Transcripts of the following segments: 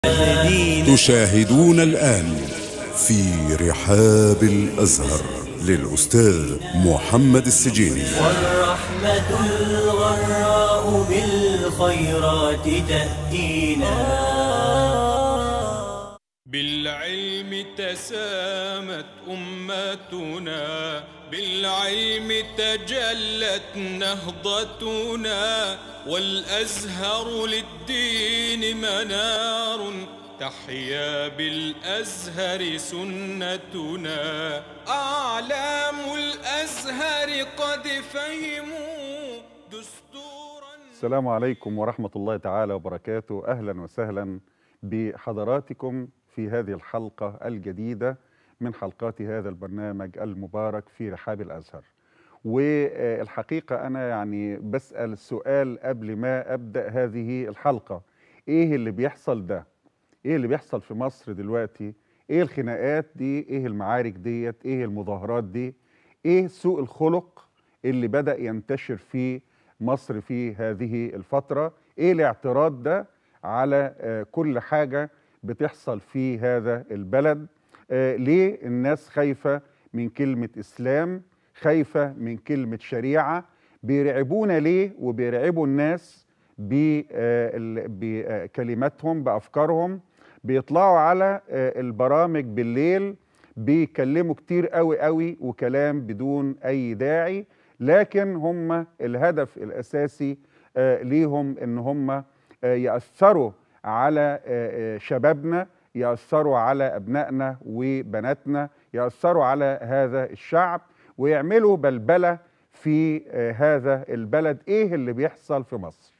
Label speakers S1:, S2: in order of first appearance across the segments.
S1: تشاهدون الآن في رحاب الأزهر للأستاذ محمد السجيني
S2: والرحمة الغراء بالخيرات تأتينا
S3: بالعلم تسامت أمتنا بالعلم تجلت نهضتنا والأزهر للدين منار تحيا بالأزهر سنتنا أعلام الأزهر قد فهموا دستورا
S4: السلام عليكم ورحمة الله تعالى وبركاته أهلا وسهلا بحضراتكم في هذه الحلقة الجديدة من حلقات هذا البرنامج المبارك في رحاب الأزهر والحقيقة أنا يعني بسأل سؤال قبل ما أبدأ هذه الحلقة إيه اللي بيحصل ده؟ إيه اللي بيحصل في مصر دلوقتي؟ إيه الخناقات دي؟ إيه المعارك ديت؟ إيه المظاهرات دي؟ إيه سوء الخلق اللي بدأ ينتشر في مصر في هذه الفترة؟ إيه الاعتراض ده على آه، كل حاجة بتحصل في هذا البلد؟ آه، ليه الناس خايفة من كلمة إسلام؟ خايفة من كلمة شريعة؟ بيرعبونا ليه وبيرعبوا الناس ب- آه، ال- بكلماتهم بأفكارهم بيطلعوا على آه، البرامج بالليل بيكلموا كتير قوي قوي وكلام بدون أي داعي لكن هم الهدف الأساسي آه، ليهم إن هم آه، يأثروا على آه، آه، شبابنا يأثروا على أبنائنا وبناتنا يأثروا على هذا الشعب ويعملوا بلبلة في آه، هذا البلد إيه اللي بيحصل في مصر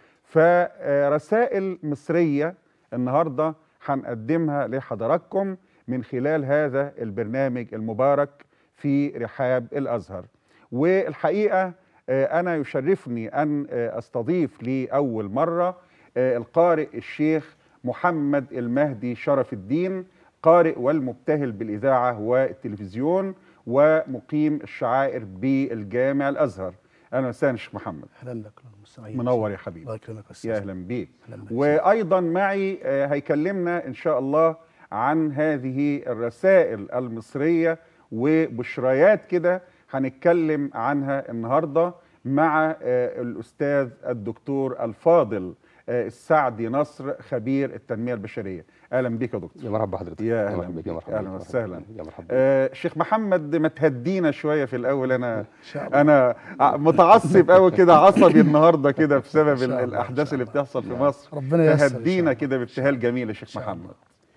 S4: فرسائل مصرية النهاردة هنقدمها لحضراتكم من خلال هذا البرنامج المبارك في رحاب الأزهر والحقيقة آه، أنا يشرفني أن آه، أستضيف لأول مرة آه، القارئ الشيخ محمد المهدي شرف الدين قارئ والمبتهل بالإذاعة والتلفزيون ومقيم الشعائر بالجامع الأزهر أهلا وسهلا شيخ محمد
S5: اهلا بك المستمعين
S4: منور يا حبيبي
S5: الله يكرمك يا استاذ
S4: يا اهلا بيك
S5: أهلاً بك.
S4: وايضا معي آه، هيكلمنا ان شاء الله عن هذه الرسائل المصريه وبشريات كده هنتكلم عنها النهارده مع آه، الاستاذ الدكتور الفاضل آه، السعدي نصر خبير التنميه البشريه اهلا بيك يا دكتور
S6: يا مرحبا حضرتك
S4: يا اهلا
S6: مرحبا بك يا
S4: بك
S6: مرحبا
S4: اهلا
S6: بك،
S4: وسهلا
S6: يا مرحبا بك.
S4: آه شيخ محمد ما تهدينا شويه في الاول انا
S5: شاء الله.
S4: انا ع- متعصب قوي كده عصبي النهارده كده بسبب
S5: إن شاء
S4: ال-
S5: الله،
S4: الاحداث
S5: إن
S4: اللي
S5: شاء الله.
S4: بتحصل في مصر
S5: ربنا ييسر إن شاء
S4: تهدينا
S5: الله.
S4: كده بابتهال جميل يا شيخ
S5: شاء
S4: محمد
S5: الله.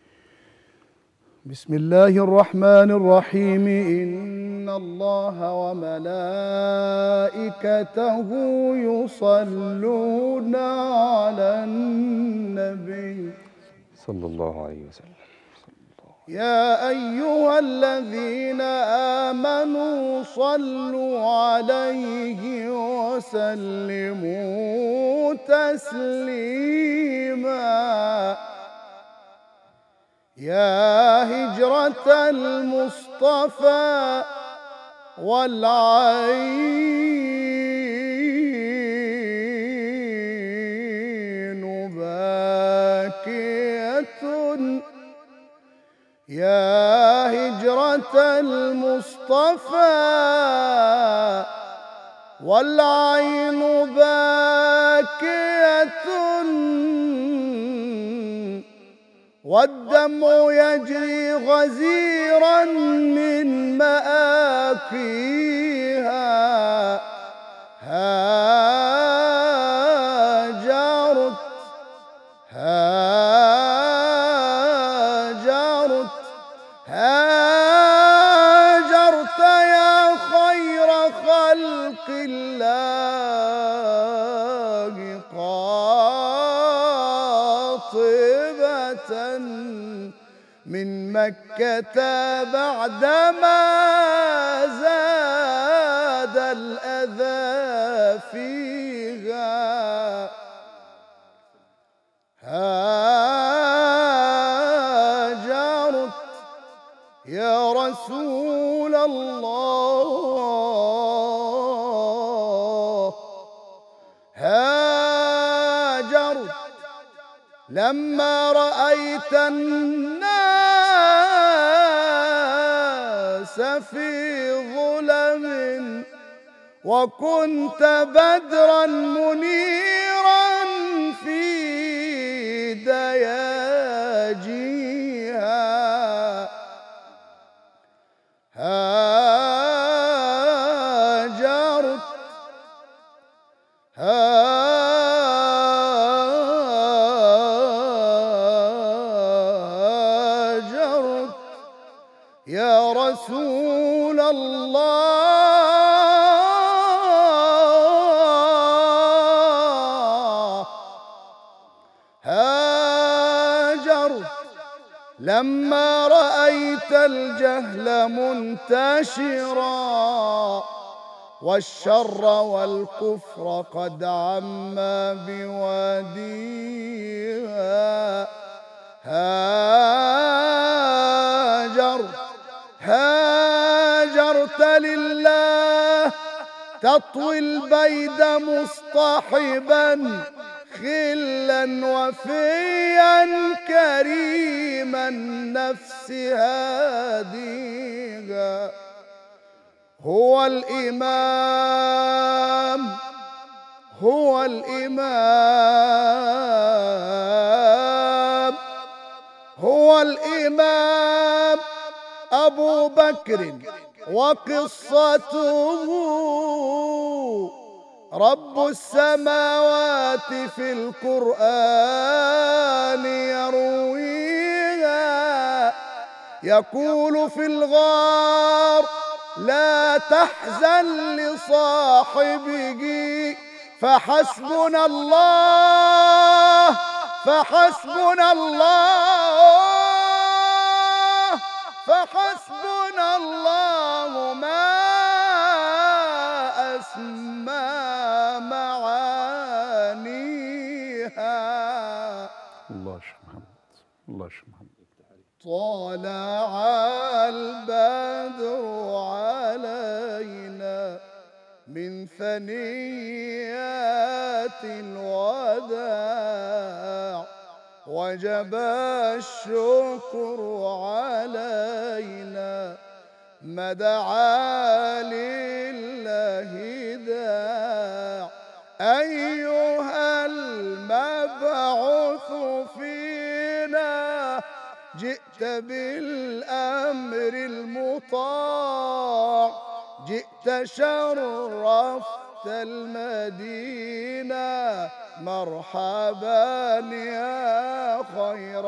S5: بسم الله الرحمن الرحيم إن الله وملائكته يصلون على النبي
S6: صلى الله عليه وسلم
S5: يا أيها الذين آمنوا صلوا عليه وسلموا تسليما يا هجرة المصطفى والعين باكية يا هجرة المصطفى والعين باكية والدمع يجري غزيرا من مآكيها هاجرت هاجرت هاجرت يا خير خلق الله قاطبة من مكة بعدما زاد الأذى فيها هاجرت يا رسول الله هاجرت لما رأيت الناس في ظلم وكنت بدرا منيرا في دياجيها هاجرت هاجرت يا رسول الله هاجرت لما رأيت الجهل منتشرا والشر والكفر قد عم بواديها هاجرت هاجرت لله تطوي البيد مصطحبا خلا وفيا كريم النفس هاديها هو الإمام هو الإمام هو الإمام أبو بكر وقصته رب السماوات في القرآن يرويها يقول في الغار لا تحزن لصاحبه فحسبنا الله فحسبنا الله فحسبنا الله ما أسمى معانيها
S4: الله يا شيخ محمد الله يا شيخ محمد
S5: طلع البدر علينا من ثنيات الوداع وجب الشكر علينا ما دعا لله داع أيها المبعوث فينا جئت بالأمر المطاع جئت شرفت المدينة مرحبا يا خير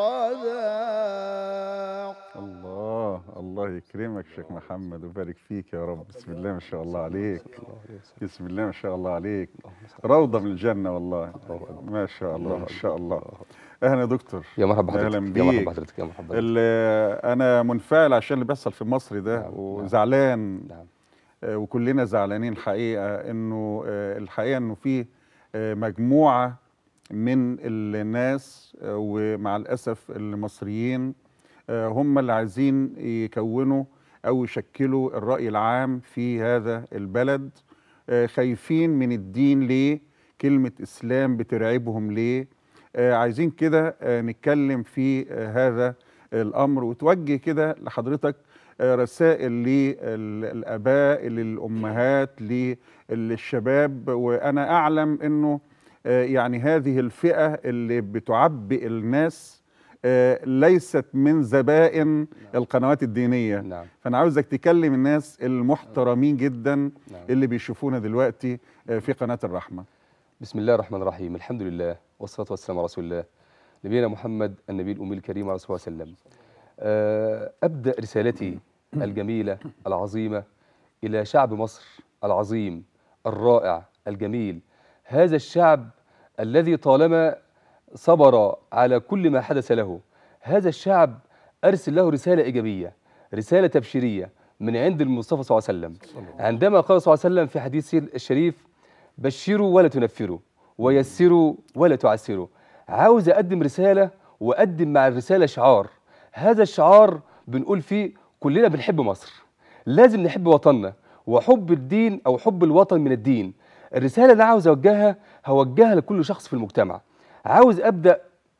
S5: داع
S4: الله الله يكرمك شيخ محمد ويبارك فيك يا رب بسم الله ما شاء الله عليك بسم الله ما شاء الله عليك روضة من الجنة والله ما شاء الله ما شاء الله اهلا يا دكتور
S6: يا مرحبا
S4: اهلا
S6: بحضرتك يا مرحبا
S4: بيك
S6: بحضرتك يا مرحبا بحضرتك.
S4: ال- انا منفعل عشان اللي بيحصل في مصر ده
S6: نعم،
S4: وزعلان
S6: نعم
S4: آه، وكلنا زعلانين حقيقة انه آه، الحقيقة انه في آه، مجموعة من الناس آه، ومع الأسف المصريين آه، هم اللي عايزين يكونوا أو يشكلوا الرأي العام في هذا البلد آه، خايفين من الدين ليه كلمة إسلام بترعبهم ليه آه، عايزين كده آه، نتكلم في آه، هذا الأمر وتوجه كده لحضرتك آه، رسائل للآباء للأمهات للشباب وأنا أعلم أنه آه، يعني هذه الفئة اللي بتعبئ الناس آه، ليست من زبائن القنوات الدينية
S6: نعم
S4: فأنا عاوزك تكلم الناس المحترمين جدا
S6: نعم
S4: اللي بيشوفونا دلوقتي آه، في قناة الرحمة
S6: بسم الله الرحمن الرحيم الحمد لله والصلاة والسلام على رسول الله نبينا محمد النبي الأمي الكريم عليه الصلاة والسلام آه، أبدأ رسالتي الجميلة العظيمة إلى شعب مصر العظيم الرائع الجميل هذا الشعب الذي طالما صبر على كل ما حدث له هذا الشعب أرسل له رسالة إيجابية رسالة تبشيرية من عند المصطفى صلى الله عليه وسلم عندما قال صلى الله عليه وسلم في حديثه الشريف بشروا ولا تنفروا ويسروا ولا تعسروا عاوز أقدم رسالة وأقدم مع الرسالة شعار هذا الشعار بنقول فيه كلنا بنحب مصر لازم نحب وطننا وحب الدين أو حب الوطن من الدين الرسالة اللي عاوز أوجهها هوجهها لكل شخص في المجتمع عاوز أبدأ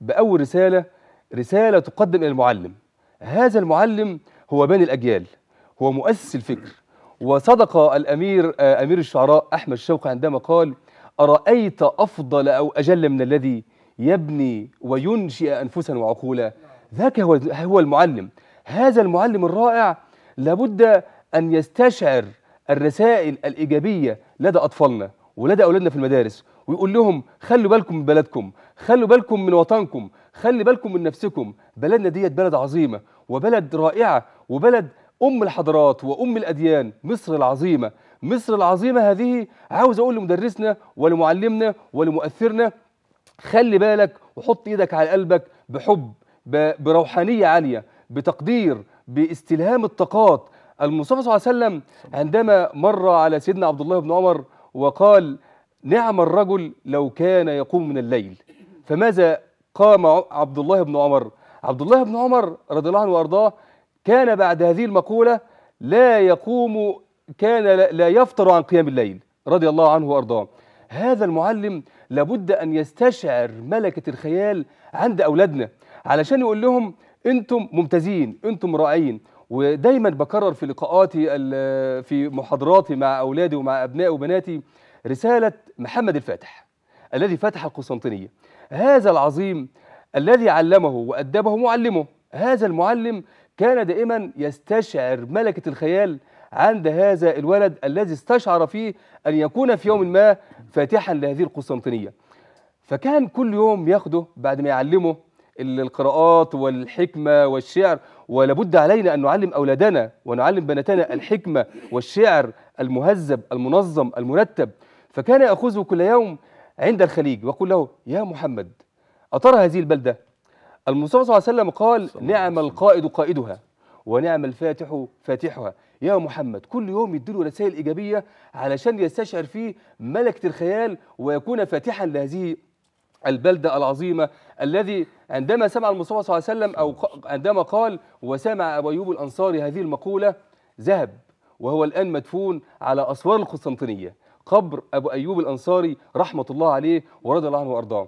S6: بأول رسالة رسالة تقدم إلى المعلم هذا المعلم هو باني الأجيال هو مؤسس الفكر وصدق الأمير آه، أمير الشعراء أحمد شوقي عندما قال أرأيت أفضل أو أجل من الذي يبني وينشئ أنفسا وعقولا ذاك هو هو المعلم هذا المعلم الرائع لابد أن يستشعر الرسائل الإيجابية لدى أطفالنا ولدى أولادنا في المدارس ويقول لهم خلوا بالكم من بلدكم خلوا بالكم من وطنكم خلي بالكم من نفسكم بلدنا ديت بلد عظيمة وبلد رائعة وبلد أم الحضارات وأم الأديان مصر العظيمة مصر العظيمة هذه عاوز أقول لمدرسنا ولمعلمنا ولمؤثرنا خلي بالك وحط ايدك على قلبك بحب ب- بروحانيه عاليه بتقدير باستلهام الطاقات المصطفى صلى الله عليه وسلم عندما مر على سيدنا عبد الله بن عمر وقال نعم الرجل لو كان يقوم من الليل فماذا قام ع- عبد الله بن عمر عبد الله بن عمر رضي الله عنه وارضاه كان بعد هذه المقوله لا يقوم كان لا- لا يفطر عن قيام الليل رضي الله عنه وارضاه هذا المعلم لابد ان يستشعر ملكه الخيال عند اولادنا علشان يقول لهم انتم ممتازين انتم رائعين ودايما بكرر في لقاءاتي ال- في محاضراتي مع اولادي ومع ابنائي وبناتي رساله محمد الفاتح الذي فتح القسطنطينيه هذا العظيم الذي علمه وادبه معلمه هذا المعلم كان دائما يستشعر ملكه الخيال عند هذا الولد الذي استشعر فيه ان يكون في يوم ما فاتحا لهذه القسطنطينيه فكان كل يوم ياخده بعد ما يعلمه ال- القراءات والحكمة والشعر ولابد علينا أن نعلم أولادنا ونعلم بناتنا الحكمة والشعر المهذب المنظم المرتب فكان يأخذه كل يوم عند الخليج ويقول له يا محمد أترى هذه البلدة المصطفى صلى الله عليه وسلم قال نعم القائد قائدها ونعم الفاتح فاتحها يا محمد كل يوم يديله رسائل إيجابية علشان يستشعر فيه ملكة الخيال ويكون فاتحا لهذه البلدة العظيمة الذي عندما سمع المصطفى صلى الله عليه وسلم أو ق- عندما قال وسمع أبو أيوب الأنصاري هذه المقولة ذهب وهو الآن مدفون على أسوار القسطنطينية قبر أبو أيوب الأنصاري رحمة الله عليه ورضي الله عنه وأرضاه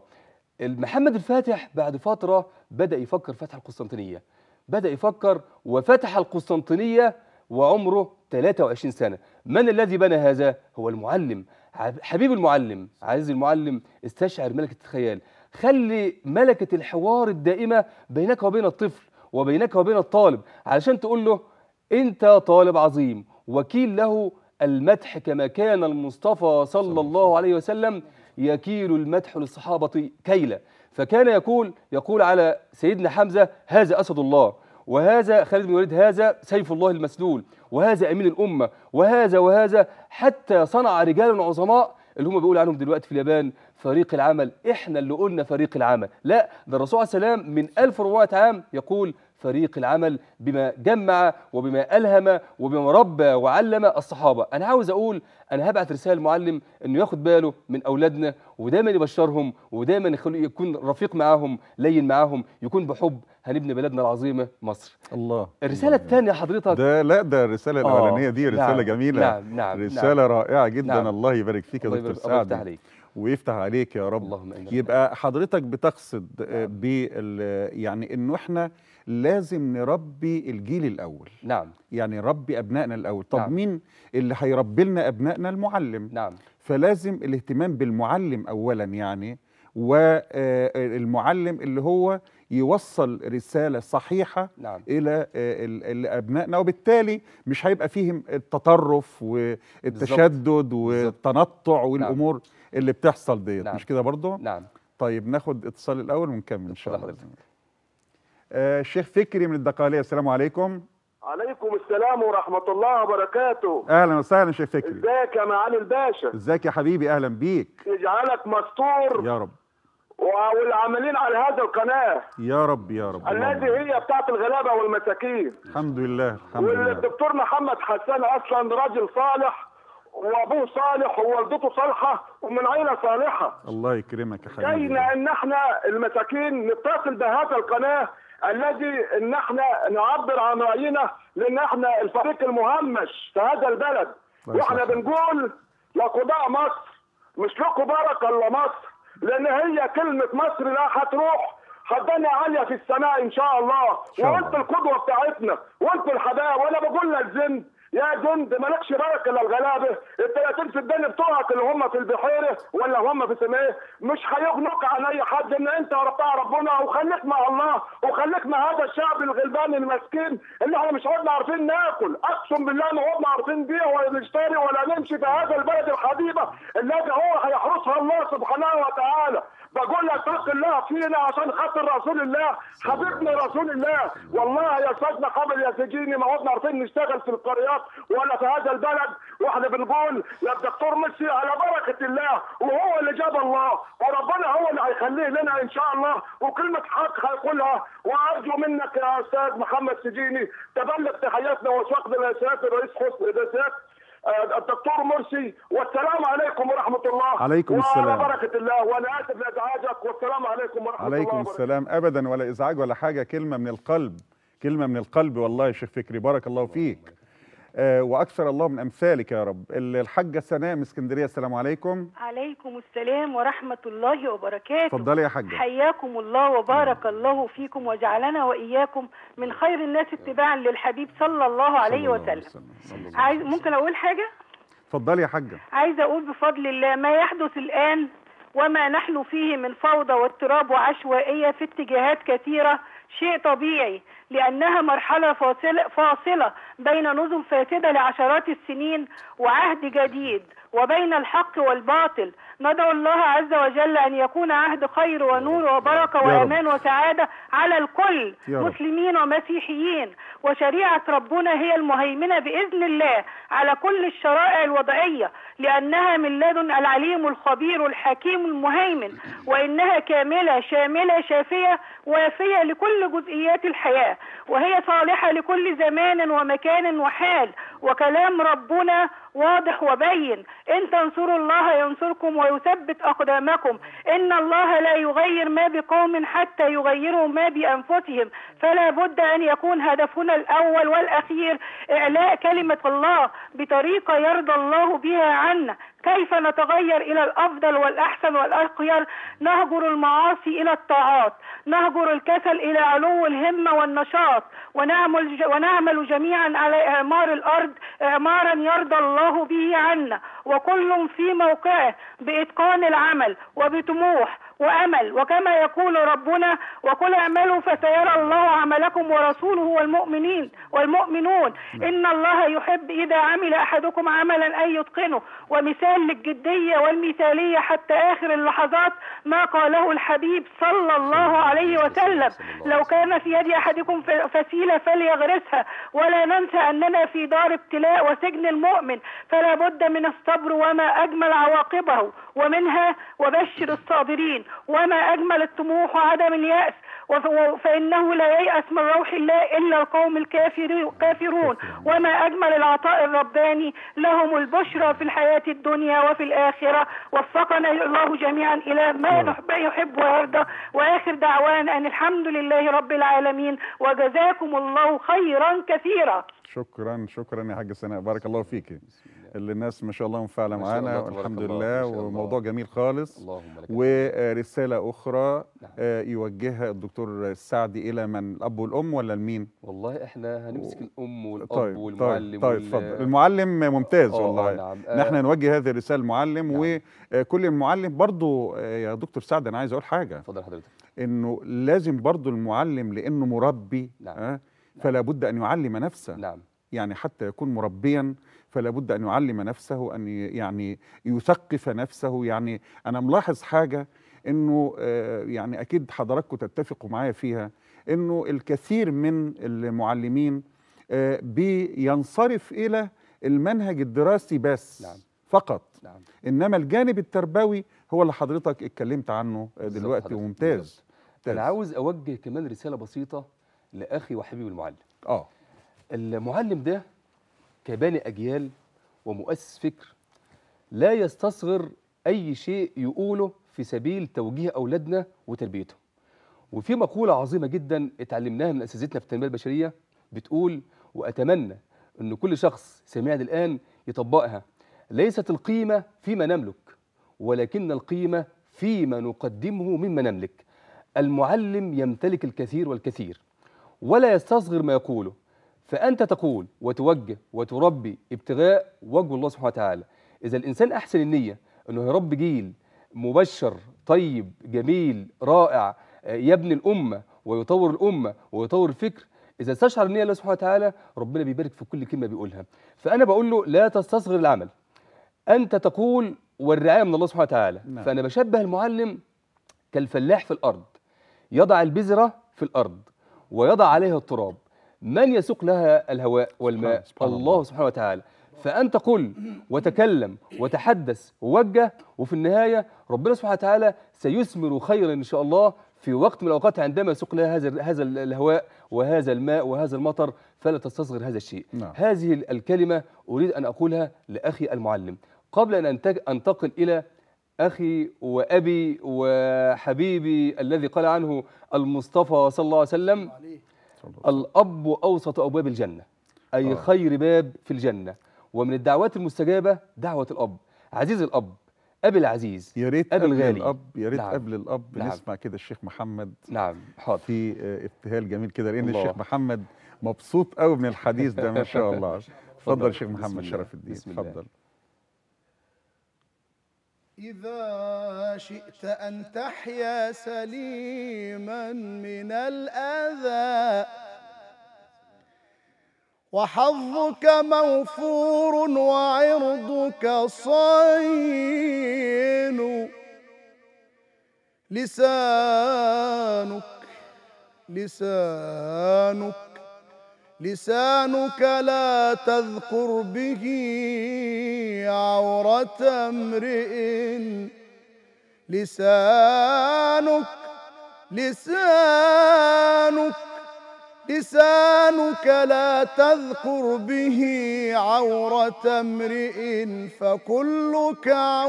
S6: محمد الفاتح بعد فترة بدأ يفكر فتح القسطنطينية بدأ يفكر وفتح القسطنطينية وعمره 23 سنة من الذي بنى هذا؟ هو المعلم حب- حبيب المعلم عزيز المعلم استشعر ملكة الخيال خلي ملكة الحوار الدائمة بينك وبين الطفل وبينك وبين الطالب علشان تقول له انت طالب عظيم وكيل له المدح كما كان المصطفى صلى الله عليه وسلم يكيل المدح للصحابة كيلا فكان يقول يقول على سيدنا حمزة هذا أسد الله وهذا خالد بن الوليد هذا سيف الله المسلول وهذا أمين الأمة وهذا وهذا حتى صنع رجال عظماء اللي هم بيقولوا عنهم دلوقتي في اليابان فريق العمل احنا اللي قلنا فريق العمل لا ده الرسول عليه السلام من 1400 عام يقول فريق العمل بما جمع وبما ألهم وبما ربى وعلم الصحابة أنا عاوز أقول أنا هبعت رسالة المعلم أنه ياخد باله من أولادنا ودايما يبشرهم ودايما يخلي يكون رفيق معاهم لين معاهم يكون بحب هنبني بلدنا العظيمة مصر
S4: الله
S6: الرسالة الثانية حضرتك
S4: ده لا ده الرسالة
S6: آه،
S4: الأولانية دي رسالة
S6: نعم،
S4: جميلة
S6: نعم، نعم،
S4: رسالة رائعة جدا
S6: نعم.
S4: الله يبارك فيك يا
S6: الله
S4: دكتور
S6: يبارك الله يفتح
S4: سعد
S6: عليك
S4: ويفتح عليك يا رب
S6: اللهم آمين.
S4: يبقى حضرتك بتقصد آه، بال يعني انه احنا لازم نربي الجيل الاول
S6: نعم
S4: يعني نربي ابنائنا الاول طب
S6: نعم.
S4: مين اللي هيربي لنا ابنائنا المعلم
S6: نعم
S4: فلازم الاهتمام بالمعلم اولا يعني والمعلم اللي هو يوصل رساله صحيحه
S6: نعم
S4: الى آه، ال- ال- ابنائنا وبالتالي مش هيبقى فيهم التطرف والتشدد والتنطع والامور اللي بتحصل ديت
S6: نعم.
S4: مش كده برضه
S6: نعم
S4: طيب ناخد اتصال الاول ونكمل ان شاء
S6: اتفضل
S4: الله
S6: حضرتك.
S4: آه شيخ فكري من الدقاليه السلام عليكم
S7: عليكم السلام ورحمة الله وبركاته
S4: اهلا وسهلا شيخ فكري
S7: ازيك يا معالي الباشا
S4: ازيك يا حبيبي اهلا بيك
S7: يجعلك مستور
S4: يا رب
S7: و- والعاملين على هذا القناة
S4: يا رب يا رب
S7: التي
S4: اللهم.
S7: هي بتاعت الغلابة والمساكين
S4: الحمد لله الحمد لله
S7: والدكتور محمد حسان أصلا راجل صالح وأبوه صالح ووالدته صالحة ومن عيلة صالحة
S4: الله يكرمك يا حبيبي
S7: كينا ان احنا المساكين نتصل بهذا القناه الذي ان احنا نعبر عن راينا لان احنا الفريق المهمش في هذا البلد
S4: الله
S7: واحنا
S4: يصلحك.
S7: بنقول لقضاء مصر مش لكم بارك الا مصر لان هي كلمه مصر لا هتروح حضرنا عاليه في السماء ان شاء الله
S4: شاء الله.
S7: وانت القدوه بتاعتنا وانت الحبايب وانا بقول لك زند يا جند مالكش بركه الا الغلابه ال 30 في الدنيا بتوعك اللي هم في البحيره ولا هم في سماء مش هيغنوك عن اي حد ان انت بتاع ربنا وخليك مع الله وخليك مع هذا الشعب الغلبان المسكين اللي احنا مش عدنا عارفين ناكل اقسم بالله ما عدنا عارفين نبيع ولا نشتري ولا نمشي في هذا البلد الحبيبه الذي هو هيحرسها الله سبحانه وتعالى بقول لك اتق الله فينا عشان خاطر رسول الله حبيبنا رسول الله والله يا استاذنا قبل يا سجيني ما عدنا عارفين نشتغل في القريات ولا في هذا البلد واحنا بنقول يا الدكتور ميسي على بركه الله وهو اللي جاب الله وربنا هو اللي هيخليه لنا ان شاء الله وكلمه حق هيقولها وارجو منك يا استاذ محمد سجيني تبلغ تحياتنا وشكرا لسياده الرئيس حسني لسياده آه، الدكتور مرسي والسلام عليكم ورحمه الله
S4: عليكم السلام.
S7: وعلى بركه الله وانا اسف لازعاجك والسلام عليكم ورحمه الله
S4: عليكم
S7: وبركاته.
S4: السلام ابدا ولا ازعاج ولا حاجه كلمه من القلب كلمه من القلب والله يا شيخ فكري بارك الله فيك آه واكثر الله من امثالك يا رب ال- الحاجه سناء من اسكندريه السلام عليكم
S8: عليكم السلام ورحمة الله وبركاته
S4: اتفضلي يا حاجه
S8: حياكم الله وبارك الله فيكم وجعلنا وإياكم من خير الناس اتباعا للحبيب صلى الله عليه
S4: صلى الله عليه
S8: وسلم
S4: وسلم.
S8: عايز ممكن أقول حاجة
S4: اتفضلي يا حاجه
S8: عايزة أقول بفضل الله ما يحدث الآن وما نحن فيه من فوضى واضطراب وعشوائية في اتجاهات كثيرة شيء طبيعي لأنها مرحلة فاصلة, فاصلة بين نظم فاسدة لعشرات السنين وعهد جديد وبين الحق والباطل ندعو الله عز وجل أن يكون عهد خير ونور وبركة
S4: يا رب.
S8: وأمان وسعادة على الكل
S4: يا رب.
S8: مسلمين ومسيحيين وشريعة ربنا هي المهيمنة بإذن الله على كل الشرائع الوضعية لأنها من لدن العليم الخبير الحكيم المهيمن وإنها كاملة شاملة شافية وافية لكل جزئيات الحياة وهي صالحة لكل زمان ومكان وحال وكلام ربنا واضح وبين إن تنصروا الله ينصركم ويثبت أقدامكم إن الله لا يغير ما بقوم حتى يغيروا ما بأنفسهم فلا بد أن يكون هدفنا الأول والأخير إعلاء كلمة الله بطريقة يرضى الله بها عنا كيف نتغير إلى الأفضل والأحسن والأخير نهجر المعاصي إلى الطاعات نهجر الكسل إلى علو الهمة والنشاط ونعمل, ونعمل جميعا على إعمار الأرض إعمارا يرضى الله به عنا وكل في موقعه بإتقان العمل وبطموح وأمل وكما يقول ربنا وقل اعملوا فسيرى الله عملكم ورسوله والمؤمنين والمؤمنون إن الله يحب إذا عمل أحدكم عملا أن يتقنه ومثال للجدية والمثالية حتى آخر اللحظات ما قاله الحبيب صلى الله عليه وسلم لو كان في يد أحدكم ف- فسيلة فليغرسها ولا ننسى أننا في دار ابتلاء وسجن المؤمن فلا بد من الصبر وما أجمل عواقبه ومنها وبشر الصابرين وما أجمل الطموح وعدم اليأس وف- فإنه لا ييأس من روح الله إلا القوم الكافر- الكافرون وما أجمل العطاء الرباني لهم البشرى في الحياة الدنيا وفي الآخرة وفقنا الله جميعا إلى ما نحب- يحب ويرضى وآخر دعوانا أن الحمد لله رب العالمين وجزاكم الله خيرا كثيرا
S4: شكرا شكرا يا حاجه سناء بارك الله فيك اللي الناس ما شاء الله منفعله
S6: ما شاء الله،
S4: معانا
S6: تبارك
S4: والحمد
S6: الله،
S4: لله
S6: ما شاء الله.
S4: وموضوع جميل خالص
S6: اللهم لك
S4: ورساله اخرى
S6: نعم.
S4: آه، يوجهها الدكتور السعدي الى من الاب والام ولا لمين
S6: والله احنا هنمسك الام والاب
S4: طيب
S6: والمعلم
S4: طيب طيب
S6: وال-
S4: اتفضل المعلم ممتاز
S6: آه، آه،
S4: والله
S6: نعم.
S4: نحن
S6: آه،
S4: نوجه هذه الرساله للمعلم
S6: نعم.
S4: وكل المعلم برضو آه، يا دكتور سعد انا عايز اقول حاجه
S6: اتفضل حضرتك
S4: انه لازم برضو المعلم لانه مربي
S6: نعم.
S4: آه، فلا بد ان يعلم نفسه
S6: نعم
S4: يعني حتى يكون مربيا فلا بد ان يعلم نفسه ان ي- يعني يثقف نفسه يعني انا ملاحظ حاجه انه آه، يعني اكيد حضراتكم تتفقوا معايا فيها انه الكثير من المعلمين آه، بينصرف الى المنهج الدراسي بس
S6: نعم.
S4: فقط
S6: نعم
S4: انما الجانب التربوي هو اللي حضرتك اتكلمت عنه آه،
S6: بالظبط
S4: دلوقتي
S6: حضرتك،
S4: وممتاز
S6: بالظبط.
S4: ممتاز.
S6: انا عاوز اوجه كمان رساله بسيطه لاخي وحبيبي المعلم
S4: اه
S6: المعلم ده كباني اجيال ومؤسس فكر لا يستصغر اي شيء يقوله في سبيل توجيه اولادنا وتربيتهم وفي مقوله عظيمه جدا اتعلمناها من اساتذتنا في التنميه البشريه بتقول واتمنى ان كل شخص سمعني الان يطبقها ليست القيمه فيما نملك ولكن القيمه فيما نقدمه مما نملك المعلم يمتلك الكثير والكثير ولا يستصغر ما يقوله فأنت تقول وتوجه وتربي ابتغاء وجه الله سبحانه وتعالى إذا الإنسان أحسن النية أنه يربي جيل مبشر طيب جميل رائع آه، يبني الأمة ويطور الأمة ويطور الفكر إذا استشعر النية الله سبحانه وتعالى ربنا بيبارك في كل كلمة بيقولها فأنا بقول له لا تستصغر العمل أنت تقول والرعاية من الله سبحانه وتعالى
S4: نعم.
S6: فأنا بشبه المعلم كالفلاح في الأرض يضع البذرة في الأرض ويضع عليها التراب من يسوق لها الهواء والماء
S4: سبحان
S6: الله,
S4: الله.
S6: سبحانه وتعالى فأنت قل وتكلم وتحدث ووجه وفي النهاية ربنا سبحانه وتعالى سيثمر خيرا إن شاء الله في وقت من الأوقات عندما يسوق لها هذا هذا الهواء وهذا الماء وهذا المطر فلا تستصغر هذا الشيء
S4: نعم.
S6: هذه الكلمة أريد أن أقولها لأخي المعلم قبل أن أنتج- أنتقل إلى أخي وأبي وحبيبي الذي قال عنه المصطفى صلى الله عليه وسلم الأب أوسط أبواب الجنة أي
S4: آه.
S6: خير باب في الجنة ومن الدعوات المستجابة دعوة الأب عزيز الأب أبي العزيز
S4: يا ريت
S6: أبي
S4: قبل
S6: الغالي.
S4: الاب يا ريت
S6: نعم.
S4: قبل الاب
S6: نعم.
S4: نسمع كده الشيخ محمد
S6: نعم حاضر
S4: في آه، ابتهال جميل كده لان
S6: الله.
S4: الشيخ محمد مبسوط قوي من الحديث ده ما شاء الله اتفضل يا شيخ
S6: بسم
S4: محمد
S6: الله.
S4: شرف الدين
S6: بسم الله.
S4: اتفضل
S5: إذا شئت أن تحيا سليما من الأذى وحظك موفور وعرضك صين لسانك لسانك لسانك لا تذكر به عورة امرئ لسانك لسانك لسانك لا تذكر به عورة امرئ فكلك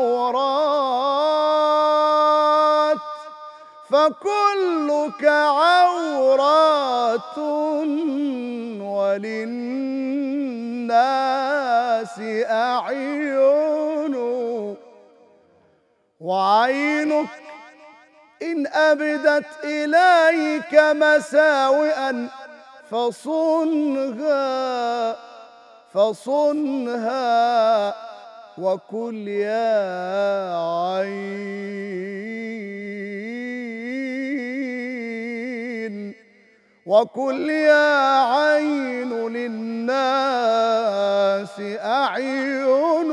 S5: عورات فكلك عورات وللناس أعين وعينك إن أبدت إليك مساوئا فصنها فصنها وكل يا عين وكل يا عين للناس أعين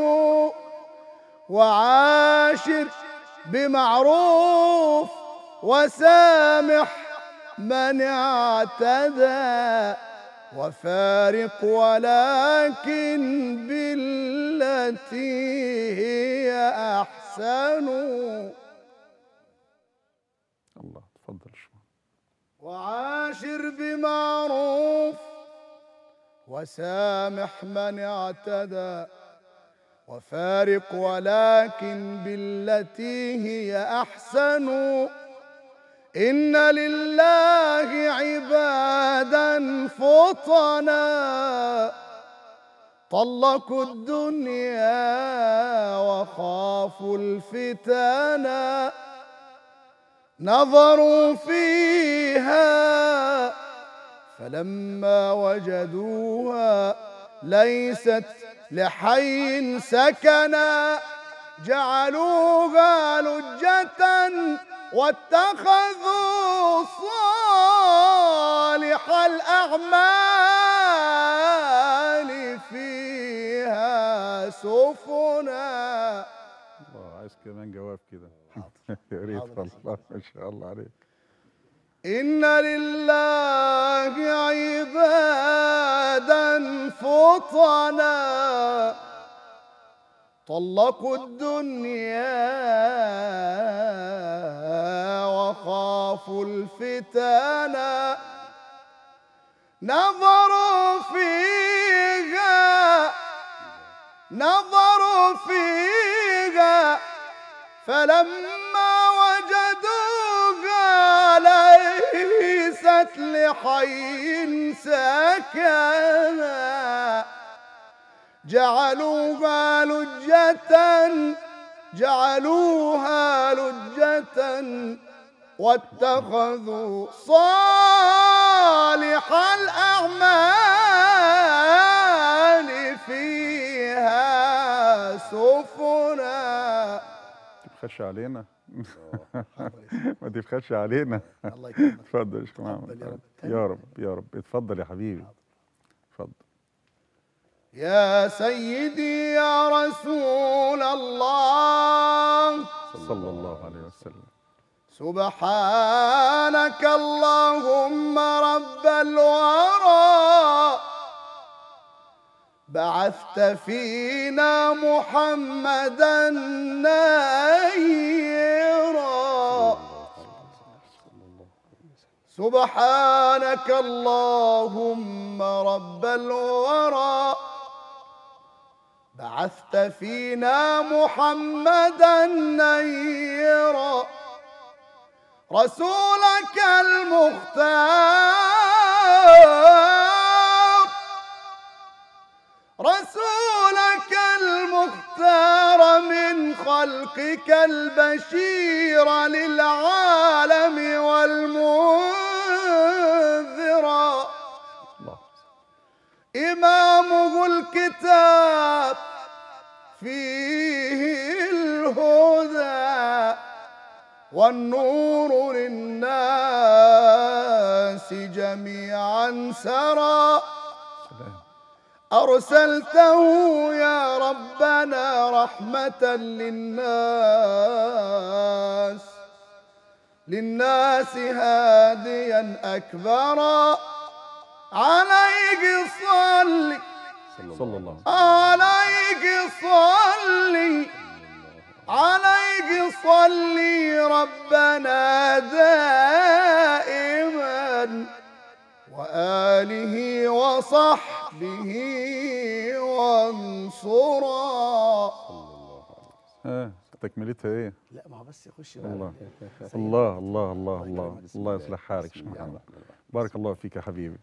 S5: وعاشر بمعروف وسامح من اعتدى وفارق ولكن بالتي هي أحسن
S4: الله اتفضل شو
S5: وعاشر بمعروف وسامح من اعتدى وفارق ولكن بالتي هي احسن ان لله عبادا فطنا طلقوا الدنيا وخافوا الفتنا نظروا فيها فلما وجدوها ليست لحي سكنا جعلوها لجة واتخذوا صالح الأعمال فيها سفنا
S4: الله عايز كمان جواب كده يا ريت والله ما شاء الله عليك
S5: إن لله عبادا فطنا طلقوا الدنيا وخافوا الفتنا نظروا فيها نظروا فيها فلما وجدوها ليست لحي سكنا جعلوها لجة جعلوها لجة واتخذوا صالح الأعمال فيها سفنا
S4: تبخش علينا ما تبخش علينا
S5: الله يكرمك
S4: اتفضل يا شيخ محمد
S5: اتفضل يا رب.
S4: يا رب يا رب اتفضل يا حبيبي اتفضل
S5: يا سيدي يا رسول الله
S4: صلى الله عليه وسلم
S5: سبحانك اللهم رب الورى بعثت فينا محمدا نيرا سبحانك اللهم رب الورى بعثت فينا محمدا نيرا رسولك المختار رسولك المختار من خلقك البشير للعالم والمنذرا
S4: الله
S5: إمامه الكتاب فيه الهدى والنور للناس جميعا سرى
S4: سلام
S5: أرسلته يا ربنا رحمة للناس للناس هاديا أكبرا عليك صلي
S4: صلى الله
S5: عليك صلي عليك صلي ربنا دائما وآله وصحبه وانصرا
S4: ها تكملتها ايه
S5: لا ما هو بس يخش
S4: الله الله الله الله الله الله يصلح حالك يا شيخ محمد بارك الله فيك يا حبيبي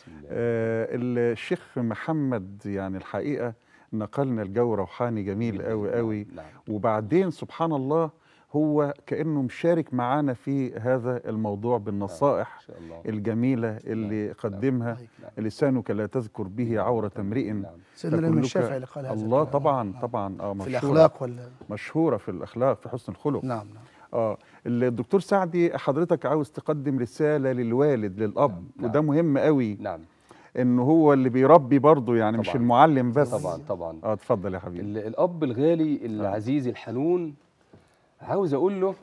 S4: آه الشيخ محمد يعني الحقيقه نقلنا الجو روحاني جميل قوي قوي
S6: نعم.
S4: وبعدين سبحان الله هو كانه مشارك معانا في هذا الموضوع بالنصائح
S6: إن شاء الله.
S4: الجميله اللي قدمها لسانك لا تذكر به عوره امرئ
S5: سيدنا الإمام
S4: فكلك-
S5: الشافعي اللي قال هذا
S4: الله
S5: الكلام.
S4: طبعا طبعا اه
S5: في
S4: مشهورة
S5: الأخلاق ولا
S4: مشهوره في الاخلاق في حسن الخلق
S5: نعم نعم
S4: اه الدكتور سعدي حضرتك عاوز تقدم رساله للوالد للاب
S6: نعم.
S4: وده مهم قوي
S6: نعم
S4: انه هو اللي بيربي برضه يعني مش
S6: طبعاً.
S4: المعلم بس
S6: طبعا طبعا
S4: اه اتفضل يا حبيبي
S6: ال- الاب الغالي العزيز الحنون عاوز اقول له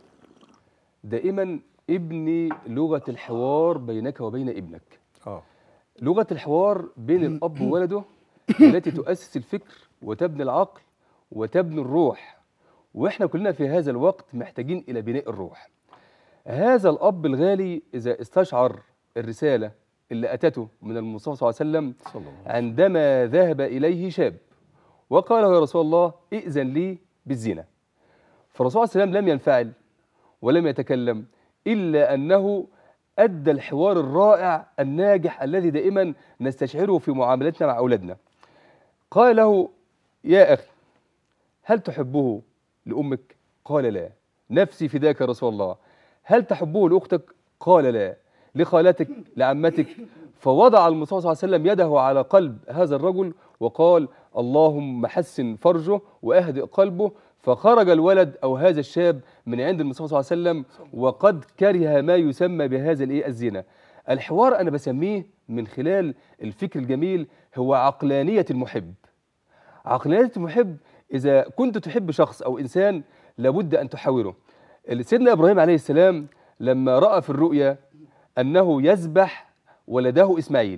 S6: دائما ابني لغه الحوار بينك وبين ابنك
S4: اه
S6: لغه الحوار بين الاب وولده التي تؤسس الفكر وتبني العقل وتبني الروح واحنا كلنا في هذا الوقت محتاجين الى بناء الروح هذا الاب الغالي اذا استشعر الرساله اللي اتته من المصطفى صلى الله عليه وسلم
S4: صلى الله عليه
S6: عندما ذهب اليه شاب وقال له يا رسول الله ائذن لي بالزنا فالرسول صلى الله عليه وسلم لم ينفعل ولم يتكلم الا انه ادى الحوار الرائع الناجح الذي دائما نستشعره في معاملتنا مع اولادنا قال له يا اخي هل تحبه لامك قال لا نفسي فداك يا رسول الله هل تحبه لاختك قال لا لخالتك لعمتك فوضع المصطفى صلى الله عليه وسلم يده على قلب هذا الرجل وقال اللهم حسن فرجه واهدئ قلبه فخرج الولد او هذا الشاب من عند المصطفى صلى الله عليه وسلم وقد كره ما يسمى بهذا الايه الزنا الحوار انا بسميه من خلال الفكر الجميل هو عقلانيه المحب عقلانية المحب إذا كنت تحب شخص أو إنسان لابد أن تحاوره سيدنا إبراهيم عليه السلام لما رأى في الرؤيا أنه يذبح ولده إسماعيل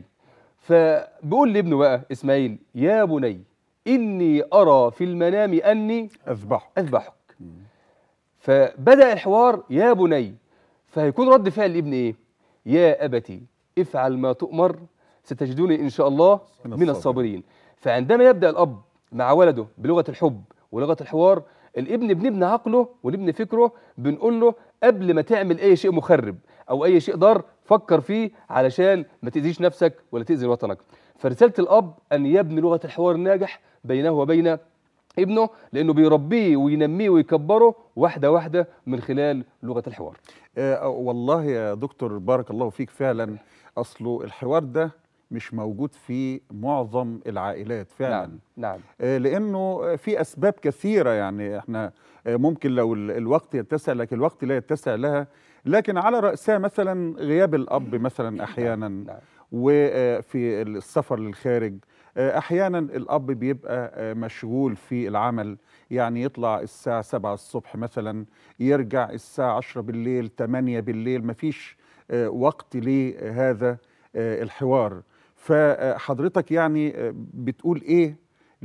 S6: فبيقول لابنه بقى إسماعيل يا بني إني أرى في المنام أني
S4: اذبحه
S6: أذبحك فبدأ الحوار يا بني فهيكون رد فعل الابن إيه يا أبتي افعل ما تؤمر ستجدوني إن شاء الله
S4: من
S6: من
S4: الصابرين.
S6: الصابرين فعندما يبدأ الأب مع ولده بلغة الحب ولغة الحوار الابن بنبني عقله ونبني فكره بنقول له قبل ما تعمل أي شيء مخرب أو أي شيء ضار فكر فيه علشان ما تأذيش نفسك ولا تأذي وطنك فرسالة الأب أن يبني لغة الحوار الناجح بينه وبين ابنه لانه بيربيه وينميه ويكبره واحده واحده من خلال لغه الحوار
S4: آه والله يا دكتور بارك الله فيك فعلا اصله الحوار ده مش موجود في معظم العائلات فعلا
S6: نعم نعم
S4: آه، لانه في اسباب كثيره يعني احنا آه، ممكن لو ال- الوقت يتسع لكن الوقت لا يتسع لها لكن على راسها مثلا غياب الاب مثلا احيانا
S6: نعم
S4: وفي السفر للخارج آه، احيانا الاب بيبقى آه، مشغول في العمل يعني يطلع الساعه 7 الصبح مثلا يرجع الساعه 10 بالليل 8 بالليل مفيش آه، وقت لهذا آه، الحوار فحضرتك يعني آه، بتقول ايه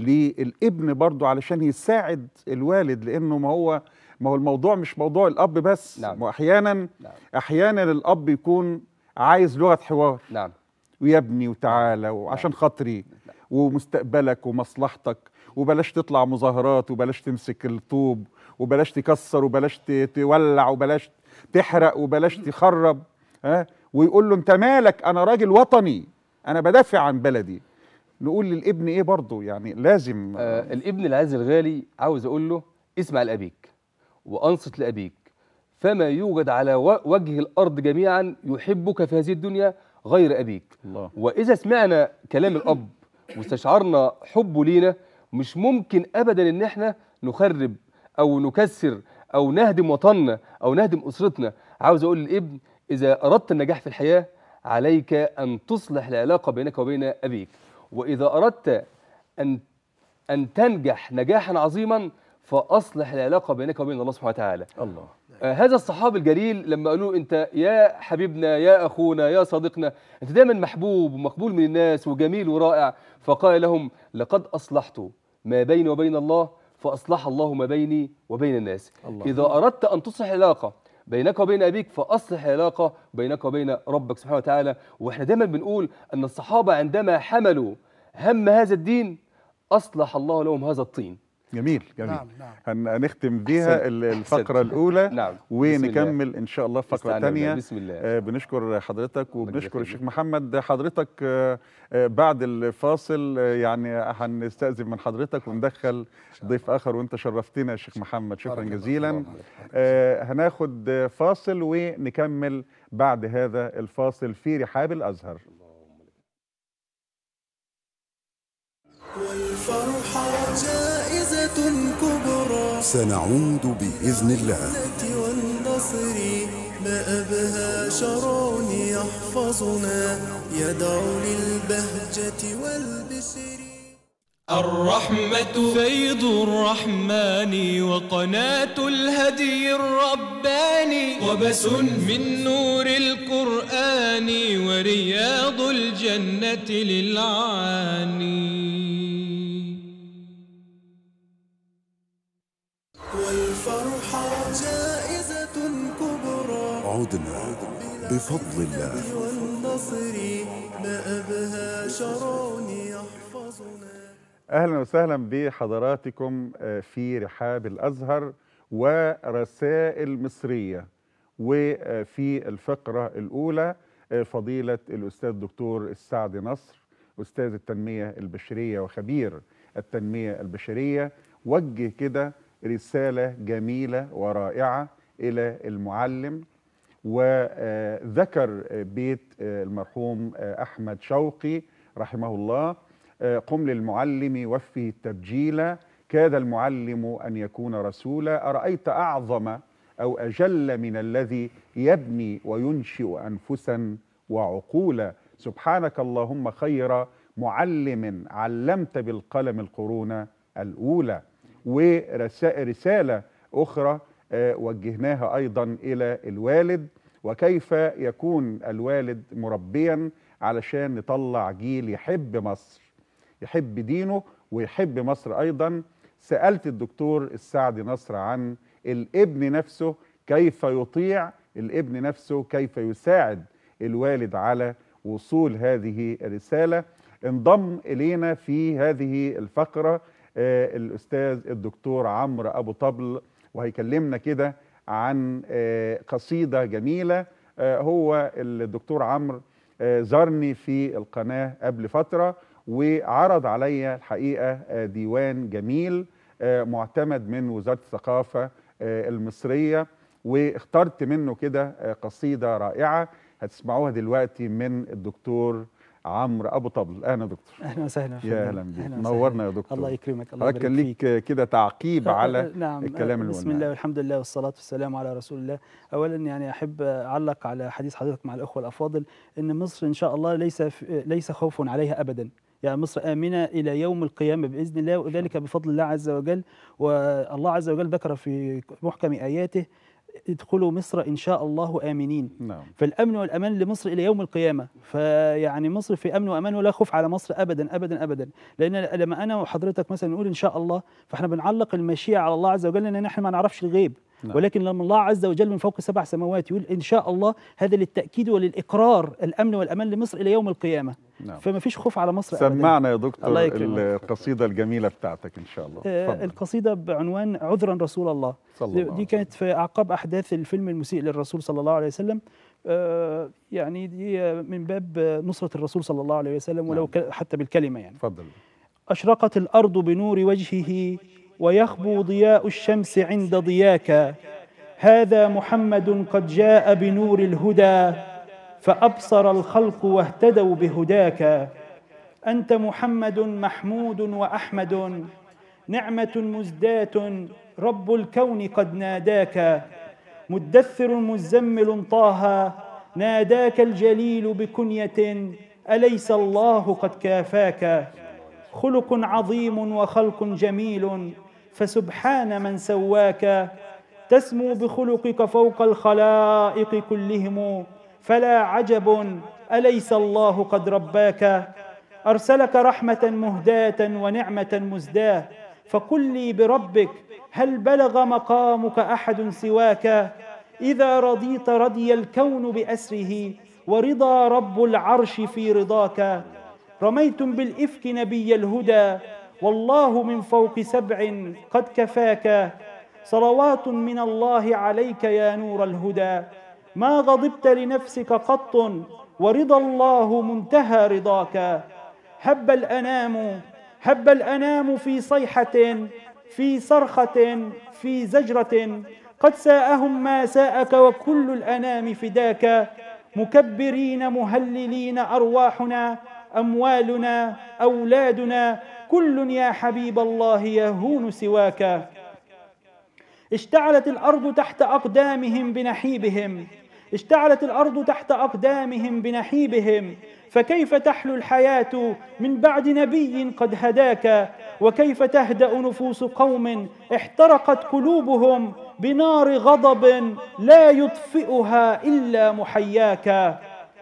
S4: للابن برضه علشان يساعد الوالد لانه ما هو ما هو الموضوع مش موضوع الاب بس
S6: نعم.
S4: واحيانا
S6: نعم.
S4: احيانا الاب يكون عايز لغه حوار
S6: نعم
S4: ويا ابني وتعالى وعشان خاطري ومستقبلك ومصلحتك وبلاش تطلع مظاهرات وبلاش تمسك الطوب وبلاش تكسر وبلاش ت- تولع وبلاش تحرق وبلاش تخرب ها ويقول له انت مالك انا راجل وطني انا بدافع عن بلدي نقول للابن ايه برضه يعني لازم
S6: آه الابن العزيز الغالي عاوز اقول له اسمع لابيك وانصت لابيك فما يوجد على و- وجه الارض جميعا يحبك في هذه الدنيا غير ابيك
S4: الله
S6: واذا سمعنا كلام الاب واستشعرنا حبه لينا مش ممكن ابدا ان احنا نخرب او نكسر او نهدم وطننا او نهدم اسرتنا عاوز اقول للابن اذا اردت النجاح في الحياه عليك ان تصلح العلاقه بينك وبين ابيك واذا اردت ان ان تنجح نجاحا عظيما فاصلح العلاقه بينك وبين الله سبحانه وتعالى
S4: الله
S6: آه، هذا الصحابي الجليل لما قالوا له انت يا حبيبنا يا اخونا يا صديقنا انت دايما محبوب ومقبول من الناس وجميل ورائع فقال لهم لقد اصلحت ما بيني وبين الله فاصلح الله ما بيني وبين الناس
S4: الله.
S6: اذا اردت ان تصلح العلاقه بينك وبين ابيك فاصلح العلاقه بينك وبين ربك سبحانه وتعالى واحنا دايما بنقول ان الصحابه عندما حملوا هم هذا الدين اصلح الله لهم هذا الطين
S4: جميل جميل
S5: نعم نعم
S4: هن- هنختم بيها
S6: أحسنت.
S4: ال-
S6: أحسنت.
S4: الفقره الاولى
S6: نعم بسم الله.
S4: ونكمل ان شاء الله فقره
S6: استعنا بالله.
S4: ثانيه
S6: بسم الله
S4: آه، بنشكر حضرتك وبنشكر
S6: يخليك.
S4: الشيخ محمد حضرتك آه، آه، بعد الفاصل آه، يعني هنستأذن من حضرتك وندخل ضيف آخر وانت شرفتنا يا شيخ محمد شكرا جزيلا آه، هناخد آه، فاصل ونكمل بعد هذا الفاصل في رحاب الأزهر
S9: والفرحة جائزة كبرى
S1: سنعود بإذن الله
S9: والنصر ما أبهى شرع يحفظنا يدعو للبهجة والبشر
S3: الرحمة فيض الرحمن وقناة الهدي الرباني وبس من نور القرآن ورياض الجنة للعاني
S9: والفرحة جائزة كبرى
S1: عدنا بفضل الله
S9: والنصر ما أبهى شرع يحفظنا
S4: اهلا وسهلا بحضراتكم آه، في رحاب الازهر ورسائل مصريه وفي الفقره الاولى آه، فضيله الاستاذ الدكتور السعد نصر استاذ التنميه البشريه وخبير التنميه البشريه وجه كده رساله جميله ورائعه الى المعلم وذكر بيت المرحوم احمد شوقي رحمه الله قم للمعلم وفه التبجيل كاد المعلم ان يكون رسولا ارايت اعظم او اجل من الذي يبني وينشئ انفسا وعقولا سبحانك اللهم خير معلم علمت بالقلم القرون الاولى ورساله اخرى آه، وجهناها ايضا الى الوالد وكيف يكون الوالد مربيا علشان نطلع جيل يحب مصر يحب دينه ويحب مصر ايضا سالت الدكتور السعد نصر عن الابن نفسه كيف يطيع الابن نفسه كيف يساعد الوالد على وصول هذه الرساله انضم الينا في هذه الفقره آه، الاستاذ الدكتور عمرو ابو طبل وهيكلمنا كده عن آه، قصيده جميله آه، هو الدكتور عمرو آه، زارني في القناه قبل فتره وعرض عليا الحقيقه آه، ديوان جميل آه، معتمد من وزاره الثقافه آه، المصريه واخترت منه كده آه، قصيده رائعه هتسمعوها دلوقتي من الدكتور عمرو ابو طبل اهلا يا دكتور
S10: اهلا وسهلا
S4: يا
S10: فندم.
S4: اهلا بيك
S10: أهلاً
S4: نورنا يا
S10: وسهلاً.
S4: دكتور
S10: الله يكرمك الله
S4: حضرتك كان
S10: يبارك
S4: ليك آه، كده تعقيب
S10: آه،
S4: على
S10: آه، نعم
S4: الكلام اللي
S10: بسم
S4: قلناه.
S10: الله والحمد لله والصلاة والسلام على رسول الله أولا يعني أحب أعلق على حديث حضرتك مع الأخوة الأفاضل أن مصر إن شاء الله ليس في- ليس خوف عليها أبدا يعني مصر آمنة إلى يوم القيامة بإذن الله وذلك بفضل الله عز وجل والله عز وجل ذكر في محكم آياته ادخلوا مصر إن شاء الله آمنين
S4: نعم
S10: فالامن والامان لمصر الى يوم القيامه فيعني مصر في امن وامان ولا خوف على مصر ابدا ابدا ابدا لان لما انا وحضرتك مثلا نقول ان شاء الله فاحنا بنعلق المشيئه على الله عز وجل لان احنا ما نعرفش الغيب
S4: نعم.
S10: ولكن لما الله عز وجل من فوق سبع سماوات يقول ان شاء الله هذا للتاكيد وللاقرار الامن والامان لمصر الى يوم القيامه
S4: نعم.
S10: فما فيش خوف على مصر ابدا
S4: سمعنا يا دكتور
S10: الله يكرمك.
S4: القصيده الجميله بتاعتك ان شاء الله
S10: آه،
S4: اتفضل.
S10: القصيدة بعنوان عذرا رسول الله
S4: صلى الله
S10: دي,
S4: عليه
S10: دي كانت في أعقاب أحداث الفيلم المسيء للرسول صلى الله عليه وسلم آه، يعني دي من باب نصرة الرسول صلى الله عليه وسلم ولو ك- حتى بالكلمة يعني
S4: اتفضل
S10: أشرقت الأرض بنور وجهه ويخبو ضياء الشمس عند ضياك هذا محمد قد جاء بنور الهدى فأبصر الخلق واهتدوا بهداك أنت محمد محمود وأحمد نعمة مزداة رب الكون قد ناداك مدثر مزمل طه ناداك الجليل بكنية أليس الله قد كافاك خلق عظيم وخلق جميل فسبحان من سواك تسمو بخلقك فوق الخلائق كلهم فلا عجب أليس الله قد رباك أرسلك رحمة مهداة ونعمة مزداة فقل لي بربك هل بلغ مقامك أحد سواك إذا رضيت رضي الكون بأسره ورضا رب العرش في رضاك رميتم بالإفك نبي الهدى والله من فوق سبع قد كفاك صلوات من الله عليك يا نور الهدى ما غضبت لنفسك قط ورضا الله منتهى رضاك هب الأنام هب الأنام في صيحة في صرخة في زجرة قد ساءهم ما ساءك وكل الأنام فداك مكبرين مهللين أرواحنا أموالنا أولادنا كل يا حبيب الله يهون سواك اشتعلت الأرض تحت أقدامهم بنحيبهم اشتعلت الأرض تحت أقدامهم بنحيبهم فكيف تحلو الحياة من بعد نبي قد هداك وكيف تهدأ نفوس قوم احترقت قلوبهم بنار غضب لا يطفئها إلا محياك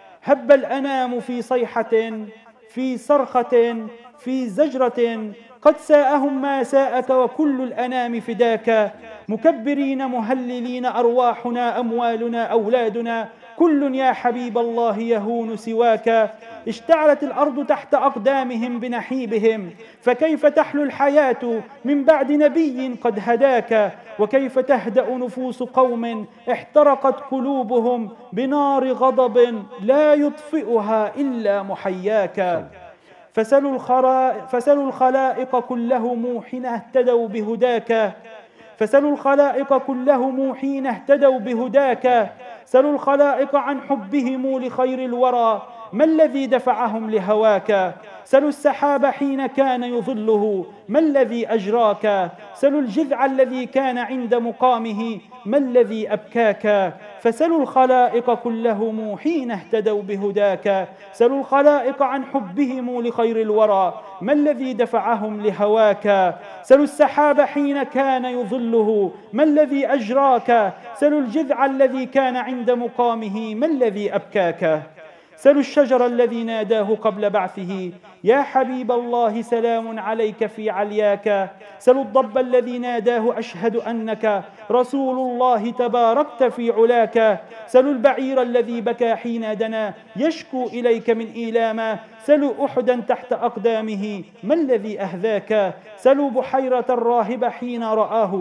S10: هب الأنام في صيحة في صرخة في زجرة قد ساءهم ما ساءك وكل الأنام فداك مكبرين مهللين أرواحنا أموالنا أولادنا كل يا حبيب الله يهون سواك اشتعلت الأرض تحت أقدامهم بنحيبهم فكيف تحلو الحياة من بعد نبي قد هداك وكيف تهدأ نفوس قوم احترقت قلوبهم بنار غضب لا يطفئها إلا محياك فسلوا, الخرا... فسلوا الخلائق كلهم حين اهتدوا بهداك فسلوا الخلائق كلهم حين اهتدوا بهداك سلوا الخلائق عن حبهم لخير الورى ما الذي دفعهم لهواك سلوا السحاب حين كان يظله ما الذي أجراك سلوا الجذع الذي كان عند مقامه ما الذي أبكاك فسلوا الخلائق كلهم حين اهتدوا بهداك سلوا الخلائق عن حبهم لخير الورى ما الذي دفعهم لهواك سلوا السحاب حين كان يظله ما الذي أجراك سلوا الجذع الذي كان عند مقامه ما الذي أبكاك سلوا الشجر الذي ناداه قبل بعثه يا حبيب الله سلام عليك في علياك سلوا الضب الذي ناداه أشهد أنك رسول الله تباركت في علاك سلوا البعير الذي بكى حين دنا يشكو إليك من إيلاما سلوا أحدا تحت أقدامه ما الذي أهذاك سلوا بحيرة الراهب حين رآه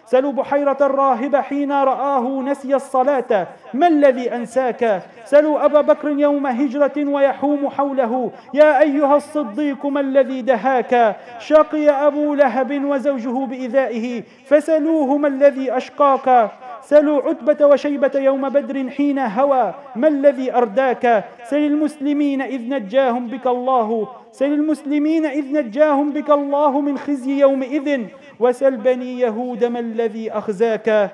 S10: سلوا بحيرة الراهب حين رآه نسي الصلاة ما الذي أنساك سلوا أبا بكر يوم هجرة ويحوم حوله يا أيها الصديق ما الذي دهاك شقي أبو لهب وزوجه بإذائه فسلوه ما الذي أشقاك سلوا عتبة وشيبة يوم بدر حين هوى ما الذي أرداك سل المسلمين إذ نجاهم بك الله سل المسلمين إذ نجاهم بك الله من خزي يومئذ وسل بني يهود ما الذي أخزاك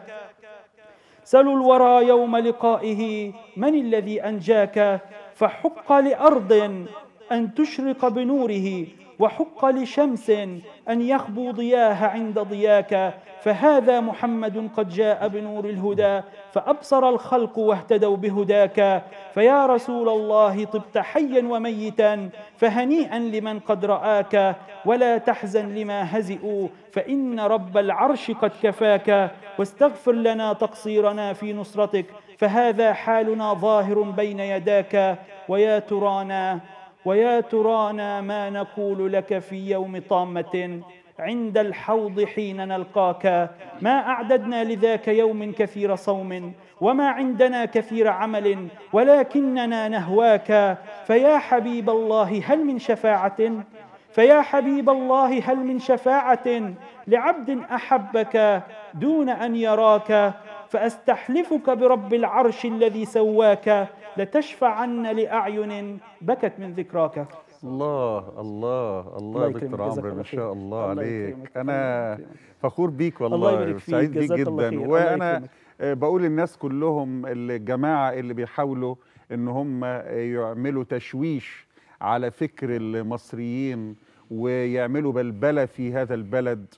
S10: سلوا الورى يوم لقائه من الذي أنجاك فحق لأرض أن تشرق بنوره وحق لشمس أن يخبو ضياها عند ضياك فهذا محمد قد جاء بنور الهدى فأبصر الخلق واهتدوا بهداك فيا رسول الله طبت حيا وميتا فهنيئا لمن قد رآك ولا تحزن لما هزئوا فإن رب العرش قد كفاك واستغفر لنا تقصيرنا في نصرتك فهذا حالنا ظاهر بين يداك ويا ترانا ويا ترانا ما نقول لك في يوم طامة عند الحوض حين نلقاك ما أعددنا لذاك يوم كثير صوم وما عندنا كثير عمل ولكننا نهواك فيا حبيب الله هل من شفاعة فيا حبيب الله هل من شفاعة لعبد أحبك دون أن يراك فأستحلفك برب العرش الذي سواك لتشفعن لأعين بكت من ذكراك
S4: الله الله الله
S10: الله
S4: دكتور
S10: يكرمك، جزاك
S4: عمرو ما
S10: الله
S4: شاء
S10: خير.
S4: الله
S10: الله
S4: عليك
S10: يكرمك،
S4: انا
S10: الله يكرمك.
S4: فخور بيك
S10: الله
S4: والله
S10: يبارك فيك،
S4: سعيد بيك
S10: جزاك الله
S4: جدا
S10: خير، الله
S4: وانا
S10: يكرمك.
S4: آه، بقول للناس كلهم الجماعه اللي بيحاولوا ان هم يعملوا تشويش على فكر المصريين ويعملوا بلبله في هذا البلد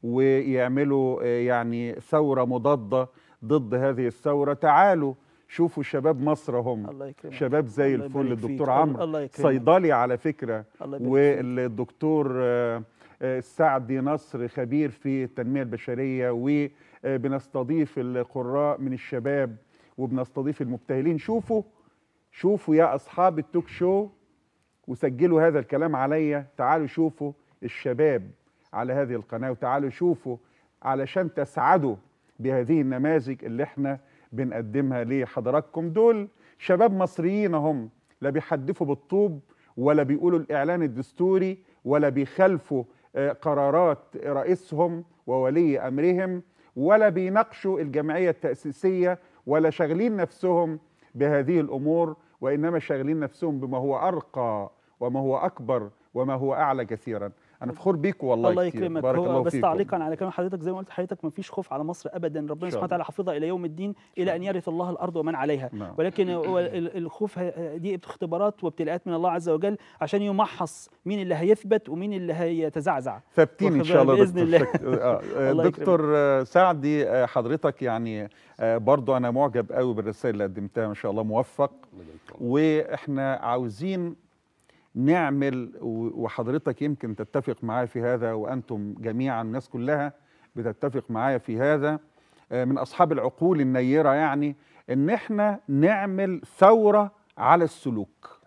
S4: ويعملوا آه، يعني ثوره مضاده ضد هذه الثوره تعالوا شوفوا شباب مصر هم
S10: الله يكرمك.
S4: شباب زي
S10: الله
S4: الفل
S10: يبارك فيك.
S4: الدكتور
S10: الله-
S4: عمرو
S10: الله يكرمك.
S4: صيدلي على فكره
S10: الله يبارك فيك.
S4: والدكتور آه، آه، سعدي نصر خبير في التنميه البشريه وبنستضيف القراء من الشباب وبنستضيف المبتهلين شوفوا شوفوا يا اصحاب التوك شو وسجلوا هذا الكلام عليا تعالوا شوفوا الشباب على هذه القناه وتعالوا شوفوا علشان تسعدوا بهذه النماذج اللي احنا بنقدمها لحضراتكم دول شباب مصريين هم لا بيحدفوا بالطوب ولا بيقولوا الاعلان الدستوري ولا بيخالفوا آه، قرارات رئيسهم وولي امرهم ولا بيناقشوا الجمعيه التاسيسيه ولا شاغلين نفسهم بهذه الامور وانما شاغلين نفسهم بما هو ارقى وما هو اكبر وما هو اعلى كثيرا انا فخور بيكم والله
S10: الله
S4: كتير.
S10: يكرمك
S4: بارك
S10: هو
S4: الله
S10: بس
S4: فيكم
S10: تعليقا على كلام حضرتك زي ما قلت حضرتك ما فيش خوف على مصر ابدا ربنا
S4: شاء
S10: سبحانه وتعالى حافظها الى يوم الدين الى ان يرث الله الارض ومن عليها
S4: نعم.
S10: ولكن هو ال- الخوف ه- دي اختبارات وابتلاءات من الله عز وجل عشان يمحص مين اللي هيثبت ومين اللي هيتزعزع
S4: ثابتين ان
S10: واخد
S4: شاء الله
S10: بالك؟ بإذن الله.
S4: دكتور شك... آه، آه،
S10: الله
S4: دكتور آه، سعدي آه، حضرتك يعني آه، برضو انا معجب قوي بالرسائل اللي قدمتها ما شاء الله موفق واحنا عاوزين نعمل و- وحضرتك يمكن تتفق معايا في هذا وانتم جميعا الناس كلها بتتفق معايا في هذا آه، من اصحاب العقول النيره يعني ان احنا نعمل ثوره على السلوك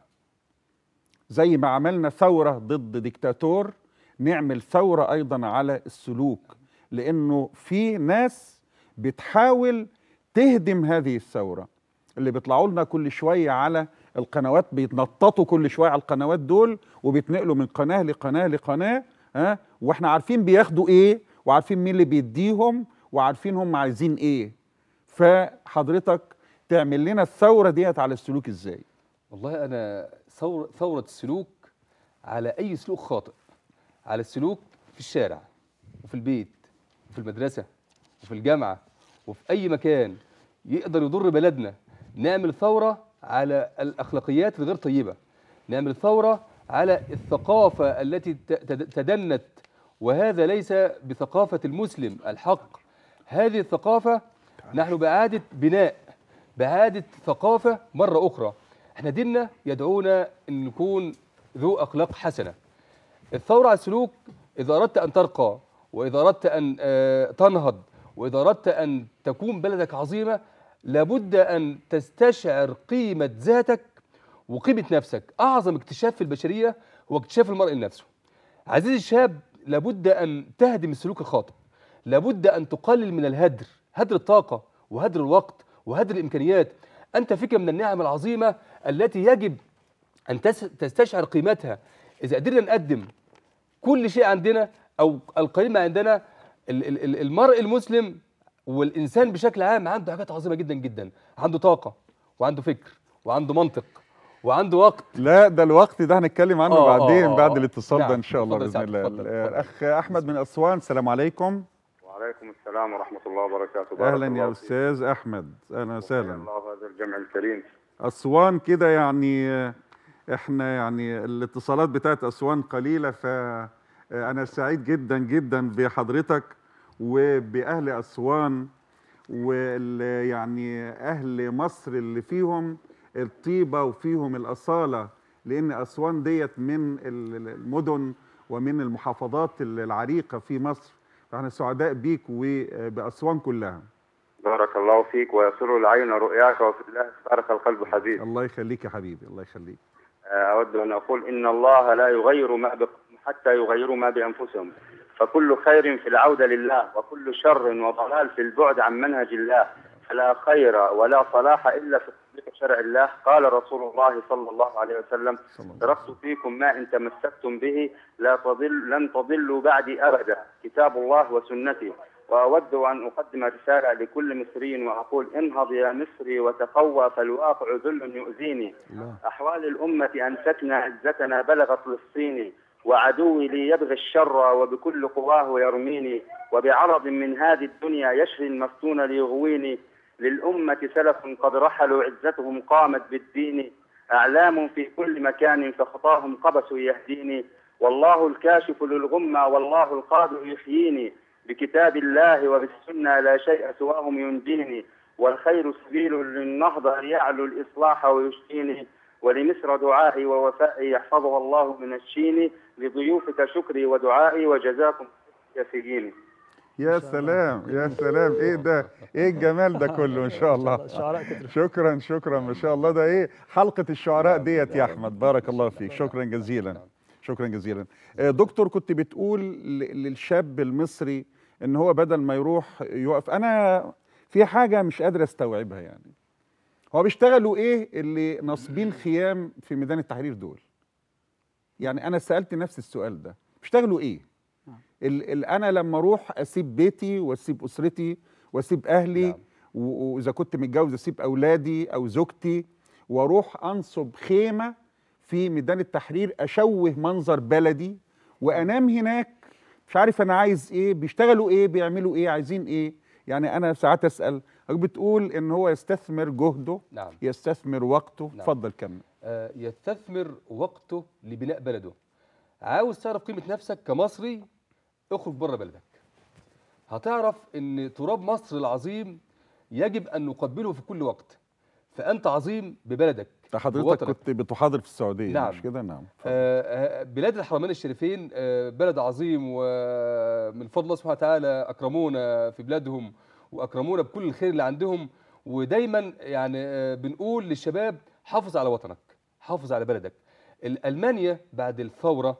S4: زي ما عملنا ثوره ضد ديكتاتور نعمل ثوره ايضا على السلوك لانه في ناس بتحاول تهدم هذه الثوره اللي بيطلعوا لنا كل شويه على القنوات بيتنططوا كل شويه على القنوات دول وبيتنقلوا من قناه لقناه لقناه ها واحنا عارفين بياخدوا ايه وعارفين مين اللي بيديهم وعارفين هم عايزين ايه فحضرتك تعمل لنا الثوره ديت على السلوك ازاي
S6: والله انا ثور ثوره السلوك على اي سلوك خاطئ على السلوك في الشارع وفي البيت وفي المدرسه وفي الجامعه وفي اي مكان يقدر يضر بلدنا نعمل ثوره على الاخلاقيات الغير طيبه نعمل ثوره على الثقافه التي ت- تد- تدنت وهذا ليس بثقافه المسلم الحق هذه الثقافه نحن باعاده بناء باعاده ثقافه مره اخرى احنا ديننا يدعونا ان نكون ذو اخلاق حسنه الثوره على السلوك اذا اردت ان ترقى واذا اردت ان آه، تنهض واذا اردت ان تكون بلدك عظيمه لابد ان تستشعر قيمه ذاتك وقيمه نفسك اعظم اكتشاف في البشريه هو اكتشاف المرء لنفسه عزيزي الشاب لابد ان تهدم السلوك الخاطئ لابد ان تقلل من الهدر هدر الطاقه وهدر الوقت وهدر الامكانيات انت فكره من النعم العظيمه التي يجب ان تس- تستشعر قيمتها اذا قدرنا نقدم كل شيء عندنا او القليل ما عندنا ال- ال- ال- المرء المسلم والانسان بشكل عام عنده حاجات عظيمه جدا جدا عنده طاقه وعنده فكر وعنده منطق وعنده وقت
S4: لا ده الوقت ده هنتكلم عنه
S6: آه، آه،
S4: بعدين
S6: آه،
S4: بعد
S6: آه.
S4: الاتصال ده
S6: نعم.
S4: ان شاء الله
S6: اتفضل يا
S4: باذن
S6: سعد،
S4: الله
S6: اتفضل،
S4: ال-
S6: اتفضل.
S4: الاخ احمد من اسوان السلام عليكم
S11: وعليكم السلام ورحمة الله وبركاته بارك
S4: اهلا
S11: الله
S4: يا
S11: فيك.
S4: استاذ احمد اهلا
S11: وحيا
S4: وسهلا
S11: الله هذا الجمع الكريم
S4: اسوان كده يعني آه، احنا يعني الاتصالات بتاعت اسوان قليله فانا سعيد جدا جدا بحضرتك وباهل اسوان وال يعني اهل مصر اللي فيهم الطيبه وفيهم الاصاله لان اسوان ديت من ال- ال- المدن ومن المحافظات العريقه في مصر فاحنا سعداء بيك وباسوان كلها
S11: بارك الله فيك ويسر العين رؤياك وفي الله استرق القلب حبيب
S4: الله يخليك يا حبيبي الله يخليك
S11: أود أن أقول إن الله لا يغير ما بقوم حتى يغيروا ما بأنفسهم فكل خير في العودة لله وكل شر وضلال في البعد عن منهج الله فلا خير ولا صلاح إلا في تطبيق شرع الله قال رسول الله صلى الله عليه وسلم تركت فيكم ما إن تمسكتم به لا تضل لن تضلوا بعدي أبدا كتاب الله وسنتي وأود أن أقدم رسالة لكل مصري وأقول انهض يا مصري وتقوى فالواقع ذل يؤذيني أحوال الأمة أنستنا عزتنا بلغ فلسطيني وعدوي لي يبغي الشر وبكل قواه يرميني وبعرض من هذه الدنيا يشري المفتون ليغويني للأمة سلف قد رحلوا عزتهم قامت بالدين أعلام في كل مكان فخطاهم قبس يهديني والله الكاشف للغمة والله القادر يحييني بكتاب الله وبالسنة لا شيء سواهم ينجيني والخير سبيل للنهضة يعلو الإصلاح ويشفيني ولمصر دعائي ووفائي يحفظها الله من الشين لضيوفك شكري ودعائي وجزاكم يا سجيني
S4: يا سلام يا سلام ايه ده ايه الجمال ده كله ان شاء الله
S12: الشعراء كتر.
S4: شكرا شكرا ما شاء الله ده ايه حلقة الشعراء ديت يا احمد بارك الله فيك شكرا جزيلا شكرا جزيلا آه، دكتور كنت بتقول ل- للشاب المصري ان هو بدل ما يروح يقف انا في حاجة مش قادر استوعبها يعني هو بيشتغلوا ايه اللي ناصبين خيام في ميدان التحرير دول يعني انا سألت نفس السؤال ده بيشتغلوا ايه ال ال انا لما اروح اسيب بيتي واسيب اسرتي واسيب اهلي
S6: نعم.
S4: و- واذا كنت متجوز اسيب اولادي او زوجتي واروح انصب خيمه في ميدان التحرير اشوه منظر بلدي وانام هناك مش عارف انا عايز ايه بيشتغلوا ايه بيعملوا ايه عايزين ايه يعني انا ساعات اسال حضرتك بتقول ان هو يستثمر جهده
S6: نعم
S4: يستثمر وقته
S6: نعم.
S4: اتفضل كمل
S6: آه، يستثمر وقته لبناء بلده عاوز تعرف قيمة نفسك كمصري اخرج بره بلدك هتعرف ان تراب مصر العظيم يجب ان نقبله في كل وقت فانت عظيم ببلدك
S4: ده حضرتك
S6: بوطنك.
S4: كنت بتحاضر في السعوديه
S6: نعم.
S4: مش كده نعم
S6: آه، آه، بلاد الحرمين الشريفين آه، بلد عظيم ومن فضل الله سبحانه وتعالى اكرمونا في بلادهم واكرمونا بكل الخير اللي عندهم ودايما يعني آه، بنقول للشباب حافظ على وطنك حافظ على بلدك ال- المانيا بعد الثوره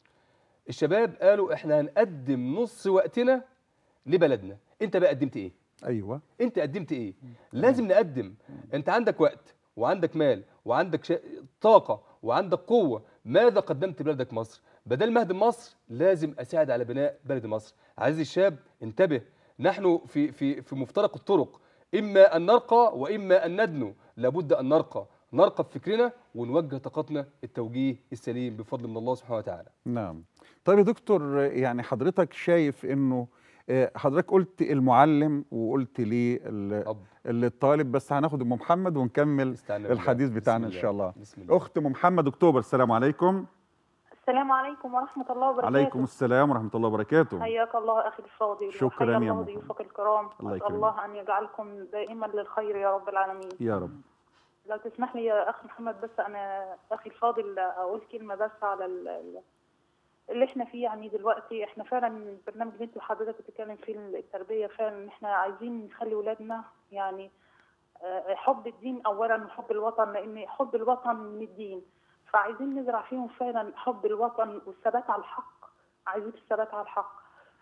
S6: الشباب قالوا احنا هنقدم نص وقتنا لبلدنا انت بقى قدمت ايه
S4: ايوه
S6: انت قدمت ايه لازم نقدم انت عندك وقت وعندك مال وعندك شا... طاقه وعندك قوه ماذا قدمت لبلدك مصر بدل ما اهدم مصر لازم اساعد على بناء بلد مصر عزيزي الشاب انتبه نحن في في في مفترق الطرق اما ان نرقى واما ان ندنو لابد ان نرقى نرقى بفكرنا ونوجه طاقتنا التوجيه السليم بفضل من الله سبحانه وتعالى
S4: نعم طيب يا دكتور يعني حضرتك شايف انه آه، حضرتك قلت المعلم وقلت لي ال- الطالب بس هناخد ام محمد ونكمل
S6: استعنا بالله.
S4: الحديث بتاعنا ان
S6: بسم الله.
S4: شاء الله
S6: بسم الله.
S4: اخت ام محمد اكتوبر السلام عليكم
S13: السلام عليكم ورحمة الله وبركاته
S4: عليكم السلام ورحمه الله وبركاته
S13: حياك الله أخي الفاضل
S4: شكراً
S13: وحيا
S4: يا
S13: الله
S4: محمد.
S13: ضيوفك الكرام
S4: الله
S13: أسأل
S4: يكرمك.
S13: الله أن يجعلكم دائما للخير يا رب العالمين
S4: يا رب
S13: لو تسمح لي يا أخي محمد بس أنا أخي الفاضل أقول كلمة بس على ال- ال- اللي احنا فيه يعني دلوقتي احنا فعلا البرنامج اللي انت وحضرتك بتتكلم فيه التربية فعلا احنا عايزين نخلي ولادنا يعني آه، حب الدين اولا وحب الوطن لان حب الوطن من الدين فعايزين نزرع فيهم فعلا حب الوطن والثبات على الحق عايزين الثبات على الحق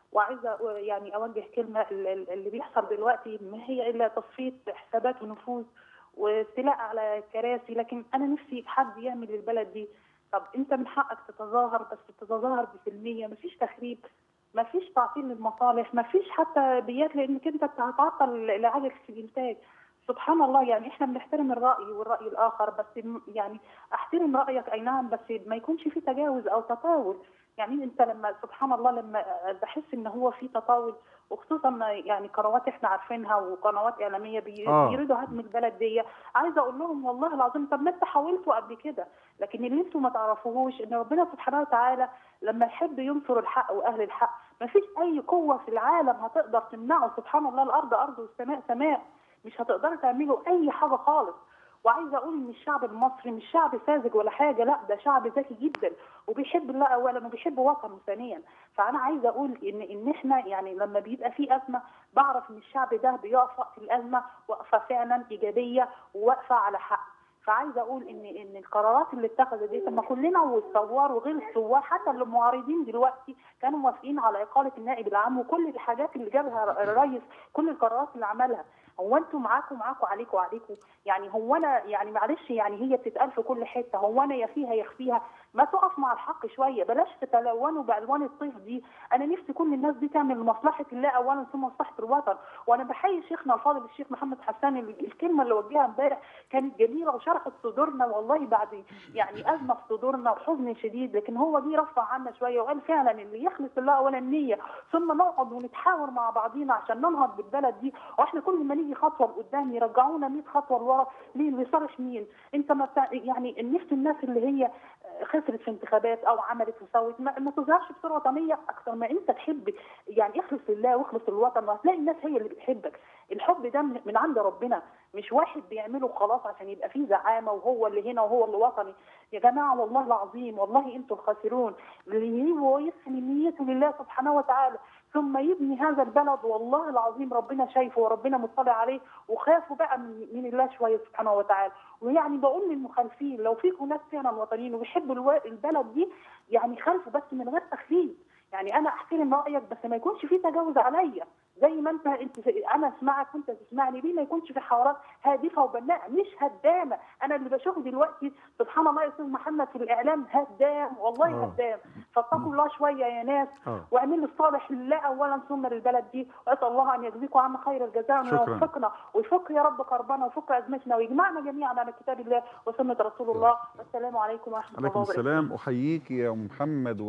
S13: وعايزه أ- يعني اوجه كلمه ال- ال- اللي بيحصل دلوقتي ما هي الا تصفيه حسابات ونفوذ واستيلاء على كراسي لكن انا نفسي حد يعمل البلد دي طب انت من حقك تتظاهر بس تتظاهر بسلميه مفيش تخريب مفيش تعطيل للمصالح مفيش حتى بيات لانك انت هتعطل لعجله في الانتاج سبحان الله يعني احنا بنحترم الراي والراي الاخر بس م- يعني احترم رايك اي نعم بس ما يكونش في تجاوز او تطاول يعني انت لما سبحان الله لما بحس ان هو في تطاول وخصوصا يعني قنوات احنا عارفينها وقنوات اعلاميه بي-
S12: آه.
S13: بيريدوا هدم البلد دي عايزه اقول لهم والله العظيم طب ما انت حاولتوا قبل كده لكن اللي انتم ما تعرفوهوش ان ربنا سبحانه وتعالى لما يحب ينصر الحق واهل الحق ما فيش اي قوه في العالم هتقدر تمنعه سبحان الله الارض ارض والسماء سماء مش هتقدروا تعملوا اي حاجه خالص وعايزه اقول ان الشعب المصري مش شعب ساذج ولا حاجه لا ده شعب ذكي جدا وبيحب الله اولا وبيحب وطنه ثانيا فانا عايزه اقول ان ان احنا يعني لما بيبقى في ازمه بعرف ان الشعب ده بيقف وقت الازمه وقفه فعلا ايجابيه وواقفه على حق فعايزه اقول ان ان القرارات اللي اتخذت دي طب ما كلنا والثوار وغير الثوار حتى اللي معارضين دلوقتي كانوا موافقين على اقاله النائب العام وكل الحاجات اللي جابها الرئيس كل القرارات اللي عملها هو انتوا معاكم معاكم عليكم وعليكم يعني هو انا يعني معلش يعني هي بتتقال في كل حته هو انا يا فيها يا فيها ما تقف مع الحق شويه بلاش تتلونوا بالوان الطيف دي انا نفسي كل الناس دي تعمل لمصلحه الله اولا ثم مصلحه الوطن وانا بحيي شيخنا الفاضل الشيخ محمد حسان ال- الكلمه اللي وجهها امبارح كانت جميله وشرحت صدورنا والله بعد يعني ازمه في صدورنا وحزن شديد لكن هو جه رفع عنا شويه وقال فعلا اللي يخلص الله اولا النيه ثم نقعد ونتحاور مع بعضينا عشان ننهض بالبلد دي واحنا كل ما نيجي خطوه لقدام يرجعونا 100 خطوه لورا ليه لصالح مين؟ انت ما بتاع- يعني نفس الناس اللي هي خسرت في انتخابات او عملت وسوت ما, ما تظهرش بصوره وطنيه اكثر ما انت تحب يعني اخلص لله واخلص للوطن وهتلاقي الناس هي اللي بتحبك الحب ده من, من عند ربنا مش واحد بيعمله خلاص عشان يبقى فيه زعامه وهو اللي هنا وهو اللي وطني يا جماعه والله العظيم والله انتوا الخاسرون اللي هو يسلم نيته لله سبحانه وتعالى ثم يبني هذا البلد والله العظيم ربنا شايفه وربنا مطلع عليه وخافوا بقى من, من الله شويه سبحانه وتعالى ويعني بقول للمخالفين لو فيكم ناس فعلا وطنيين وبيحبوا الو- البلد دي يعني خالفوا بس من غير تخليد يعني انا احترم رايك بس ما يكونش في تجاوز عليا زي ما انت انت انا اسمعك وانت تسمعني ليه ما يكونش في حوارات هادفه وبناءه مش هدامه انا اللي بشوفه دلوقتي سبحان الله يا استاذ محمد في الاعلام هدام والله
S12: آه.
S13: هدام فاتقوا الله شويه يا ناس
S12: آه.
S13: واعملوا الصالح لله اولا ثم للبلد دي واسال الله ان يجزيكم عنا خير الجزاء
S4: شكراً.
S13: ويوفقنا ويفك يا رب كربنا ويفك ازمتنا ويجمعنا جميعا على كتاب الله وسنه رسول الله والسلام عليكم ورحمه الله
S4: عليكم
S13: وبركاته
S4: السلام احييك يا ام محمد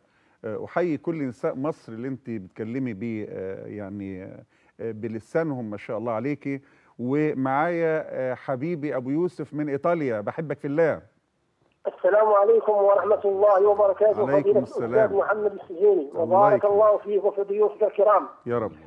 S4: واحيي كل نساء مصر اللي انت بتكلمي بيه آه، يعني آه، بلسانهم ما شاء الله عليكي ومعايا آه، حبيبي ابو يوسف من ايطاليا بحبك في الله
S14: السلام عليكم ورحمة الله وبركاته
S4: عليكم
S14: فضيلة
S4: السلام.
S14: الأستاذ محمد السجيني
S4: الله
S14: وبارك
S4: يكرمك.
S14: الله فيك وفي ضيوفك الكرام
S4: يا رب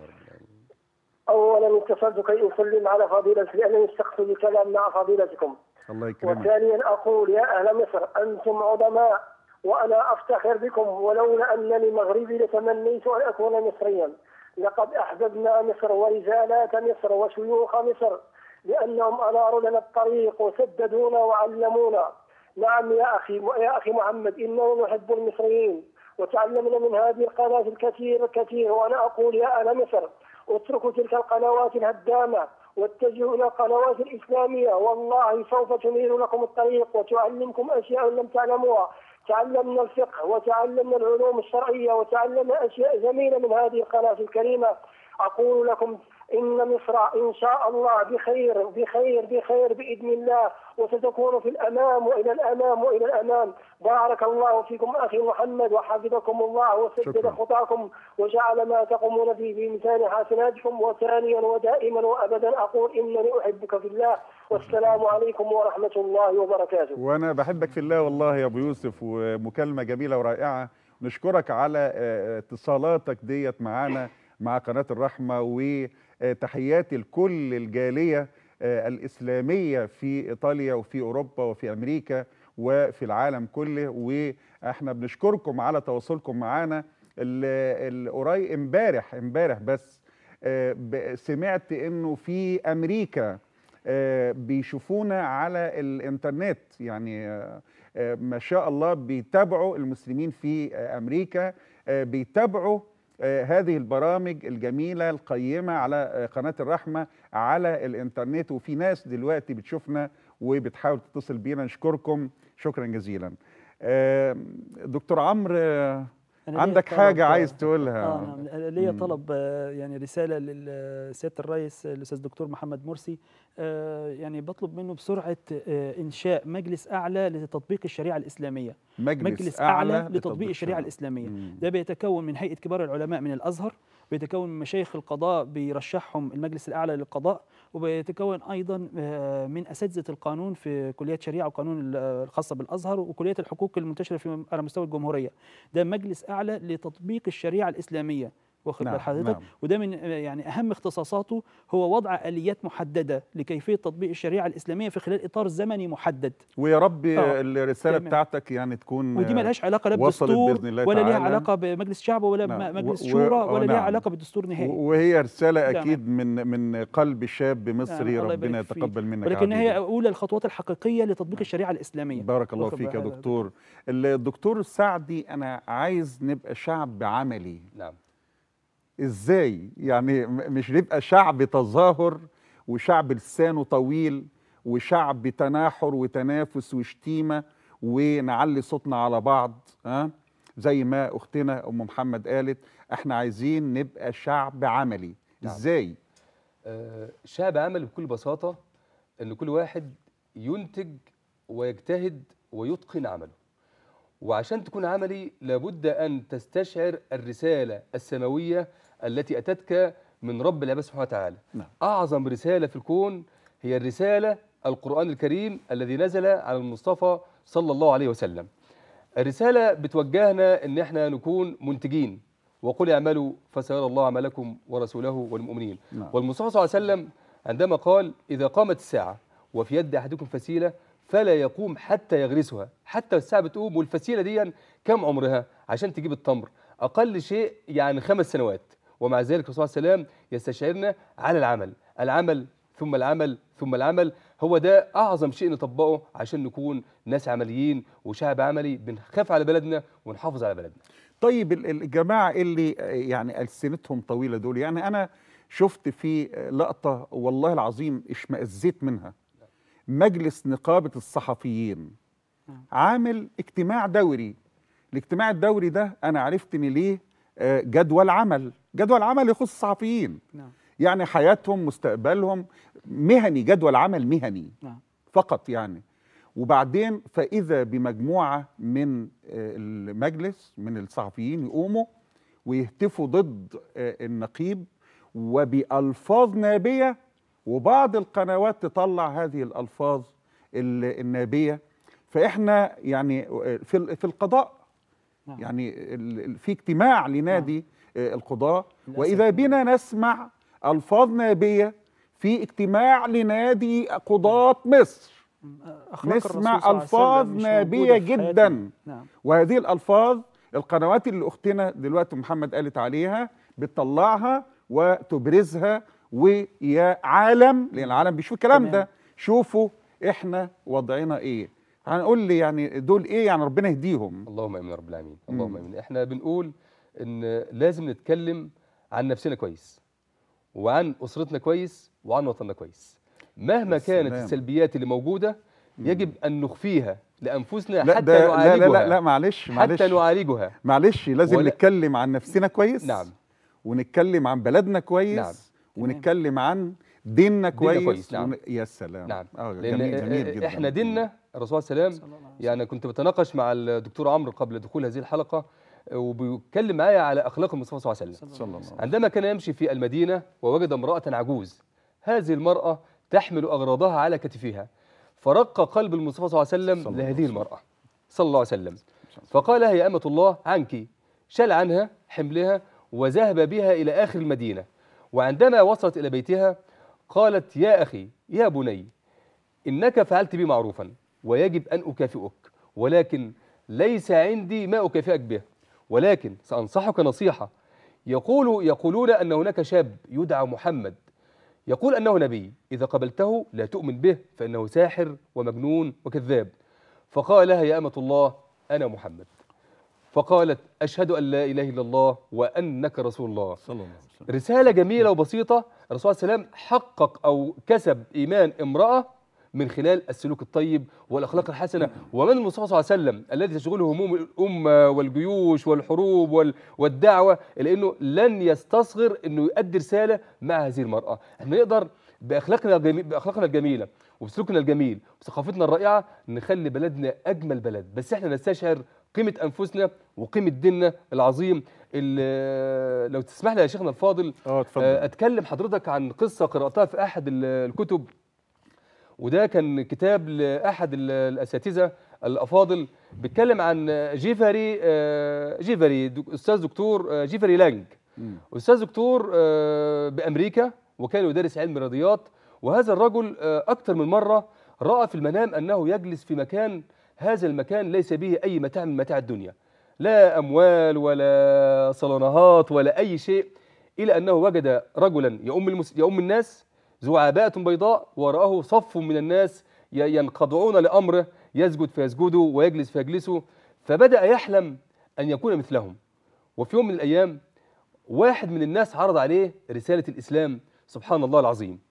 S14: أولا اتصلت كي أسلم على فضيلة لأنني استقصد الكلام مع فضيلتكم
S4: الله يكرمك
S14: وثانيا أقول يا أهل مصر أنتم عظماء وأنا أفتخر بكم ولولا أنني مغربي لتمنيت أن أكون مصريا لقد أحببنا مصر ورجالات مصر وشيوخ مصر لأنهم أناروا لنا الطريق وسددونا وعلمونا نعم يا أخي يا أخي محمد إننا نحب المصريين وتعلمنا من هذه القناة الكثير الكثير وأنا أقول يا أهل مصر اتركوا تلك القنوات الهدامة واتجهوا إلى القنوات الإسلامية والله سوف تنير لكم الطريق وتعلمكم أشياء لم تعلموها تعلمنا الفقه وتعلمنا العلوم الشرعية وتعلمنا أشياء جميلة من هذه القناة الكريمة أقول لكم إن مصر إن شاء الله بخير بخير بخير بإذن الله وستكون في الأمام وإلى الأمام وإلى الأمام بارك الله فيكم أخي محمد وحفظكم الله وسدد
S4: شكرا.
S14: خطاكم وجعل ما تقومون به في ميزان حسناتكم وثانيا ودائما وأبدا أقول إنني أحبك في الله والسلام عليكم ورحمة الله وبركاته
S4: وانا بحبك في الله والله يا ابو يوسف ومكالمه جميله ورائعه نشكرك على آه، اتصالاتك ديت معانا مع قناه الرحمه وتحياتي لكل الجاليه آه، الاسلاميه في ايطاليا وفي اوروبا وفي امريكا وفي العالم كله واحنا بنشكركم على تواصلكم معانا ال- القريب امبارح امبارح بس آه، ب- سمعت انه في امريكا آه، بيشوفونا على الانترنت يعني آه، آه، ما شاء الله بيتابعوا المسلمين في آه، امريكا آه، بيتابعوا آه، هذه البرامج الجميله القيمه على آه، قناه الرحمه على الانترنت وفي ناس دلوقتي بتشوفنا وبتحاول تتصل بينا نشكركم شكرا جزيلا آه، دكتور عمرو آه،
S10: أنا ليا
S4: عندك
S10: طلب-
S4: حاجه عايز تقولها
S10: اه نعم أنا ليا
S4: مم.
S10: طلب آه، يعني رساله لسياده الرئيس الاستاذ دكتور محمد مرسي آه، يعني بطلب منه بسرعه آه، انشاء مجلس اعلى لتطبيق الشريعه الاسلاميه
S4: مجلس
S10: اعلى
S4: أعلى
S10: لتطبيق
S4: لتطبيق
S10: الشريعه
S4: الشريعة.
S10: الاسلاميه
S4: مم.
S10: ده بيتكون من هيئه كبار العلماء من الازهر بيتكون من مشايخ القضاء بيرشحهم المجلس الاعلى للقضاء وبيتكون ايضا آه، من اساتذه القانون في كليات شريعه وقانون ال- الخاصه بالازهر وكليات الحقوق المنتشره في على مستوى الجمهوريه ده مجلس اعلى لتطبيق الشريعه الاسلاميه واخد
S4: نعم،
S10: بال حضرتك
S4: نعم.
S10: وده من آه، يعني اهم اختصاصاته هو وضع اليات محدده لكيفيه تطبيق الشريعه الاسلاميه في خلال اطار زمني محدد
S4: ويا رب
S10: آه،
S4: الرساله
S10: تمام.
S4: بتاعتك يعني تكون
S10: ودي ما لهاش علاقه لا
S4: وصلت
S10: بدستور
S4: بإذن الله
S10: ولا ليها
S4: تعالى.
S10: علاقه بمجلس شعب ولا
S4: نعم.
S10: بمجلس
S4: و- و-
S10: شورى
S4: آه،
S10: ولا ليها
S4: نعم.
S10: علاقه بالدستور نهائي
S4: وهي رسالة
S10: تمام.
S4: أكيد من من قلب شاب مصري
S10: نعم، الله
S4: ربنا
S10: يبارك فيك.
S4: يتقبل منك
S10: ولكن هي
S4: عبيدي.
S10: اولى الخطوات الحقيقيه لتطبيق الشريعه الاسلاميه
S4: بارك الله
S10: واخد
S4: فيك يا
S10: بال-
S4: دكتور الدكتور السعدي أنا عايز نبقى شعب عملي
S6: نعم
S4: إزاي يعني م- مش نبقى شعب تظاهر وشعب لسانه طويل وشعب تناحر وتنافس وشتيمة ونعلي صوتنا على بعض ها زي ما أختنا أم محمد قالت احنا عايزين نبقى شعب عملي
S6: نعم.
S4: ازاي
S6: آه، شعب عمل بكل بساطة أن كل واحد ينتج ويجتهد ويتقن عمله وعشان تكون عملي لابد أن تستشعر الرسالة السماوية التي أتتك من رب العباد سبحانه وتعالى
S4: نعم.
S6: أعظم رسالة في الكون هي الرسالة القرآن الكريم الذي نزل على المصطفى صلى الله عليه وسلم الرسالة بتوجهنا ان احنا نكون منتجين وقل اعملوا فسيرى الله عملكم ورسوله والمؤمنين
S4: نعم.
S6: والمصطفى صلى الله عليه وسلم عندما قال اذا قامت الساعة وفي يد احدكم فسيلة فلا يقوم حتى يغرسها حتى الساعة بتقوم والفسيلة دي كم عمرها عشان تجيب التمر اقل شيء يعني خمس سنوات ومع ذلك الرسول صلى الله عليه وسلم يستشعرنا على العمل العمل ثم العمل ثم العمل هو ده اعظم شيء نطبقه عشان نكون ناس عمليين وشعب عملي بنخاف على بلدنا ونحافظ على بلدنا
S4: طيب ال- الجماعة اللي آه، يعني ألسنتهم طويلة دول يعني أنا شفت في آه، لقطة والله العظيم اشمئزيت منها مجلس نقابة الصحفيين عامل اجتماع دوري الاجتماع الدوري ده أنا عرفت إن ليه آه، جدول عمل جدول عمل يخص الصحفيين
S10: نعم
S4: يعني حياتهم مستقبلهم مهني جدول عمل مهني
S10: نعم
S4: فقط يعني وبعدين فإذا بمجموعة من آه، المجلس من الصحفيين يقوموا ويهتفوا ضد آه، النقيب وبألفاظ نابية وبعض القنوات تطلع هذه الألفاظ ال- النابية فإحنا يعني آه، في ال- في القضاء
S10: نعم.
S4: يعني ال- ال- في اجتماع لنادي آه، القضاء
S10: للأسف
S4: وإذا
S10: نعم.
S4: بنا نسمع ألفاظ نابية في اجتماع لنادي قضاة مصر
S10: أخلاق الرسول صلى
S4: نسمع
S10: الله عليه
S4: ألفاظ
S10: وسلم مش
S4: نابية
S10: موجودة في حياتنا.
S4: جدا
S10: نعم
S4: وهذه الألفاظ القنوات اللي أختنا دلوقتي محمد قالت عليها بتطلعها وتبرزها ويا عالم لأن العالم بيشوف الكلام
S10: تمام.
S4: ده شوفوا إحنا وضعنا إيه هنقول لي يعني دول إيه يعني ربنا يهديهم
S6: اللهم امين يا رب العالمين
S4: مم.
S6: اللهم امين احنا بنقول ان لازم نتكلم عن نفسنا كويس وعن اسرتنا كويس وعن وطننا كويس مهما
S4: يا
S6: كانت
S4: سلام.
S6: السلبيات اللي موجوده يجب ان نخفيها لانفسنا
S4: لا
S6: حتى
S4: ده لا
S6: نعالجها
S4: لا لا, لا معلش معلش
S6: حتى نعالجها
S4: معلش لازم
S6: ولا-
S4: نتكلم عن نفسنا كويس
S6: نعم.
S4: ونتكلم عن بلدنا كويس
S6: نعم.
S4: ونتكلم عن ديننا كويس,
S6: كويس، نعم.
S4: ون... يا سلام
S6: نعم
S4: آه
S6: لان
S4: جميل جميل
S6: آه،
S4: جدا
S6: احنا ديننا الرسول صلى الله عليه وسلم يعني كنت بتناقش مع الدكتور عمرو قبل دخول هذه الحلقه آه، وبيتكلم معايا على اخلاق المصطفى صلى الله عليه وسلم
S4: صلى الله عليه وسلم
S6: عندما كان يمشي في المدينة ووجد امرأة عجوز هذه المرأة تحمل أغراضها على كتفها فرق قلب المصطفى صلى الله عليه وسلم لهذه المرأة صلى الله عليه وسلم فقال لها يا أمة الله عنك شال عنها حملها وذهب بها إلى آخر المدينة وعندما وصلت إلى بيتها قالت يا أخي يا بني إنك فعلت بي معروفا ويجب أن أكافئك ولكن ليس عندي ما أكافئك به ولكن سأنصحك نصيحة يقول يقولون أن هناك شاب يدعى محمد يقول أنه نبي إذا قبلته لا تؤمن به فإنه ساحر ومجنون وكذاب فقال لها يا أمة الله أنا محمد فقالت أشهد أن لا إله إلا الله وأنك رسول الله
S4: صلى الله عليه وسلم
S6: رسالة جميلة وبسيطة الرسول صلى الله عليه وسلم حقق أو كسب إيمان امرأة من خلال السلوك الطيب والأخلاق الحسنة ومن المصطفى صلى الله عليه وسلم الذي تشغله هموم الأمة والجيوش والحروب وال- والدعوة إلى أنه لن يستصغر أنه يؤدي رسالة مع هذه المرأة احنا نقدر بأخلاقنا الجميل بأخلاقنا الجميلة وبسلوكنا الجميل وبثقافتنا الرائعة نخلي بلدنا أجمل بلد بس احنا نستشعر قيمة أنفسنا وقيمة ديننا العظيم اللي لو تسمح لي يا شيخنا الفاضل
S4: اه اتفضل
S6: آه، اتكلم حضرتك عن قصه قراتها في احد ال- الكتب وده كان كتاب لاحد ال- الاساتذه الافاضل بيتكلم عن جيفري آه، جيفري دك- استاذ دكتور آه، جيفري لانج
S4: مم.
S6: استاذ دكتور آه، بامريكا وكان يدرس علم الرياضيات وهذا الرجل آه، اكثر من مره راى في المنام انه يجلس في مكان هذا المكان ليس به اي متاع من متاع الدنيا لا اموال ولا صالونات ولا اي شيء الى انه وجد رجلا يؤم المس... يؤم الناس ذو عباءة بيضاء وراءه صف من الناس ي- ينخضعون لامره يسجد فيسجدوا ويجلس فيجلسوا فبدا يحلم ان يكون مثلهم وفي يوم من الايام واحد من الناس عرض عليه رساله الاسلام سبحان الله العظيم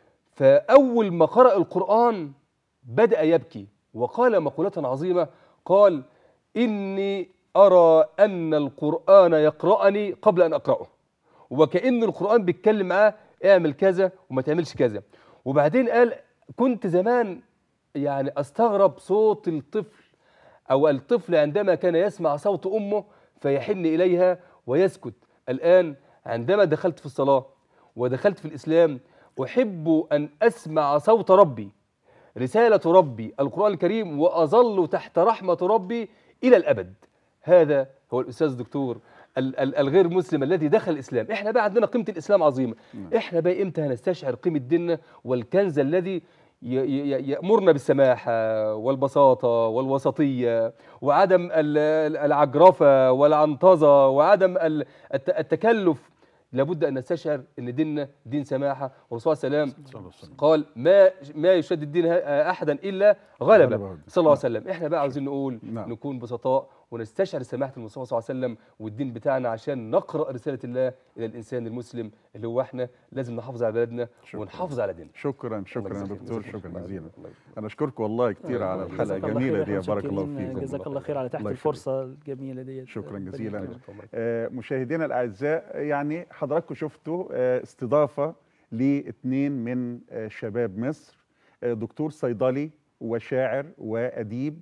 S6: فاول ما قرأ القرآن بدأ يبكي وقال مقولة عظيمة قال إني أرى أن القرآن يقرأني قبل أن أقرأه وكأن القرآن بيتكلم معاه اعمل كذا وما تعملش كذا وبعدين قال كنت زمان يعني أستغرب صوت الطفل أو الطفل عندما كان يسمع صوت أمه فيحن إليها ويسكت الآن عندما دخلت في الصلاة ودخلت في الإسلام أحب أن أسمع صوت ربي رسالة ربي القرآن الكريم وأظل تحت رحمة ربي إلى الأبد هذا هو الأستاذ الدكتور ال- ال- الغير مسلم الذي دخل الإسلام إحنا بقى عندنا قيمة الإسلام عظيمة إحنا بقى إمتى هنستشعر قيمة ديننا والكنز الذي ي- ي- يأمرنا بالسماحة والبساطة والوسطية وعدم ال- ال- العجرفة والعنطزة وعدم ال- الت- التكلف لابد ان نستشعر ان ديننا دين سماحه والرسول صلى الله عليه وسلم قال ما ما يشدد الدين ه- احدا الا غلبه
S4: غلبه.
S6: صلى الله عليه وسلم احنا بقى عاوزين نقول
S4: نعم.
S6: نكون بسطاء ونستشعر سماحه المصطفى صلى الله عليه وسلم والدين بتاعنا عشان نقرا رساله الله الى الانسان المسلم اللي هو احنا لازم نحافظ على بلدنا ونحافظ على ديننا
S4: شكرا شكرا يا
S6: يجزاك-
S4: دكتور
S6: جزاك
S4: شكرا
S6: الله
S4: جزيلا
S6: خير.
S4: انا اشكرك والله كتير على الحلقه
S10: جزاك الله
S4: الجميله
S10: خير،
S4: دي
S10: إحنا
S4: بارك الله
S10: متشكرين.
S4: فيكم
S10: جزاك الله خير على تحت
S4: الله يخليك.
S10: الفرصه الجميله دي
S4: شكرا
S10: ربنا
S4: جزيلا
S10: يخليك.
S4: آه، مشاهدينا الاعزاء يعني حضراتكم شفتوا آه، استضافه لاثنين من آه، شباب مصر آه، دكتور صيدلي وشاعر واديب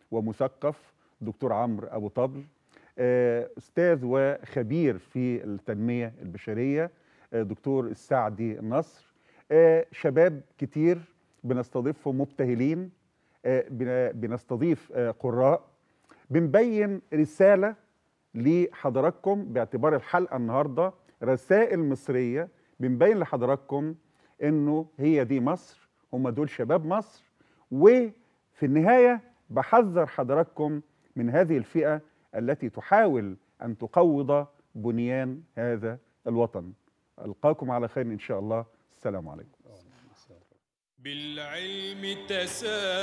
S4: ومثقف دكتور عمرو ابو طبل آه، استاذ وخبير في التنميه البشريه آه، دكتور السعدي نصر آه، شباب كتير بنستضيفهم مبتهلين آه، بن- بنستضيف آه، قراء بنبين رساله لحضراتكم باعتبار الحلقه النهارده رسائل مصريه بنبين لحضراتكم انه هي دي مصر هم دول شباب مصر وفي النهايه بحذر حضراتكم من هذه الفئه التي تحاول ان تقوض بنيان هذا الوطن القاكم على خير ان شاء الله السلام عليكم
S3: بالعلم تسامى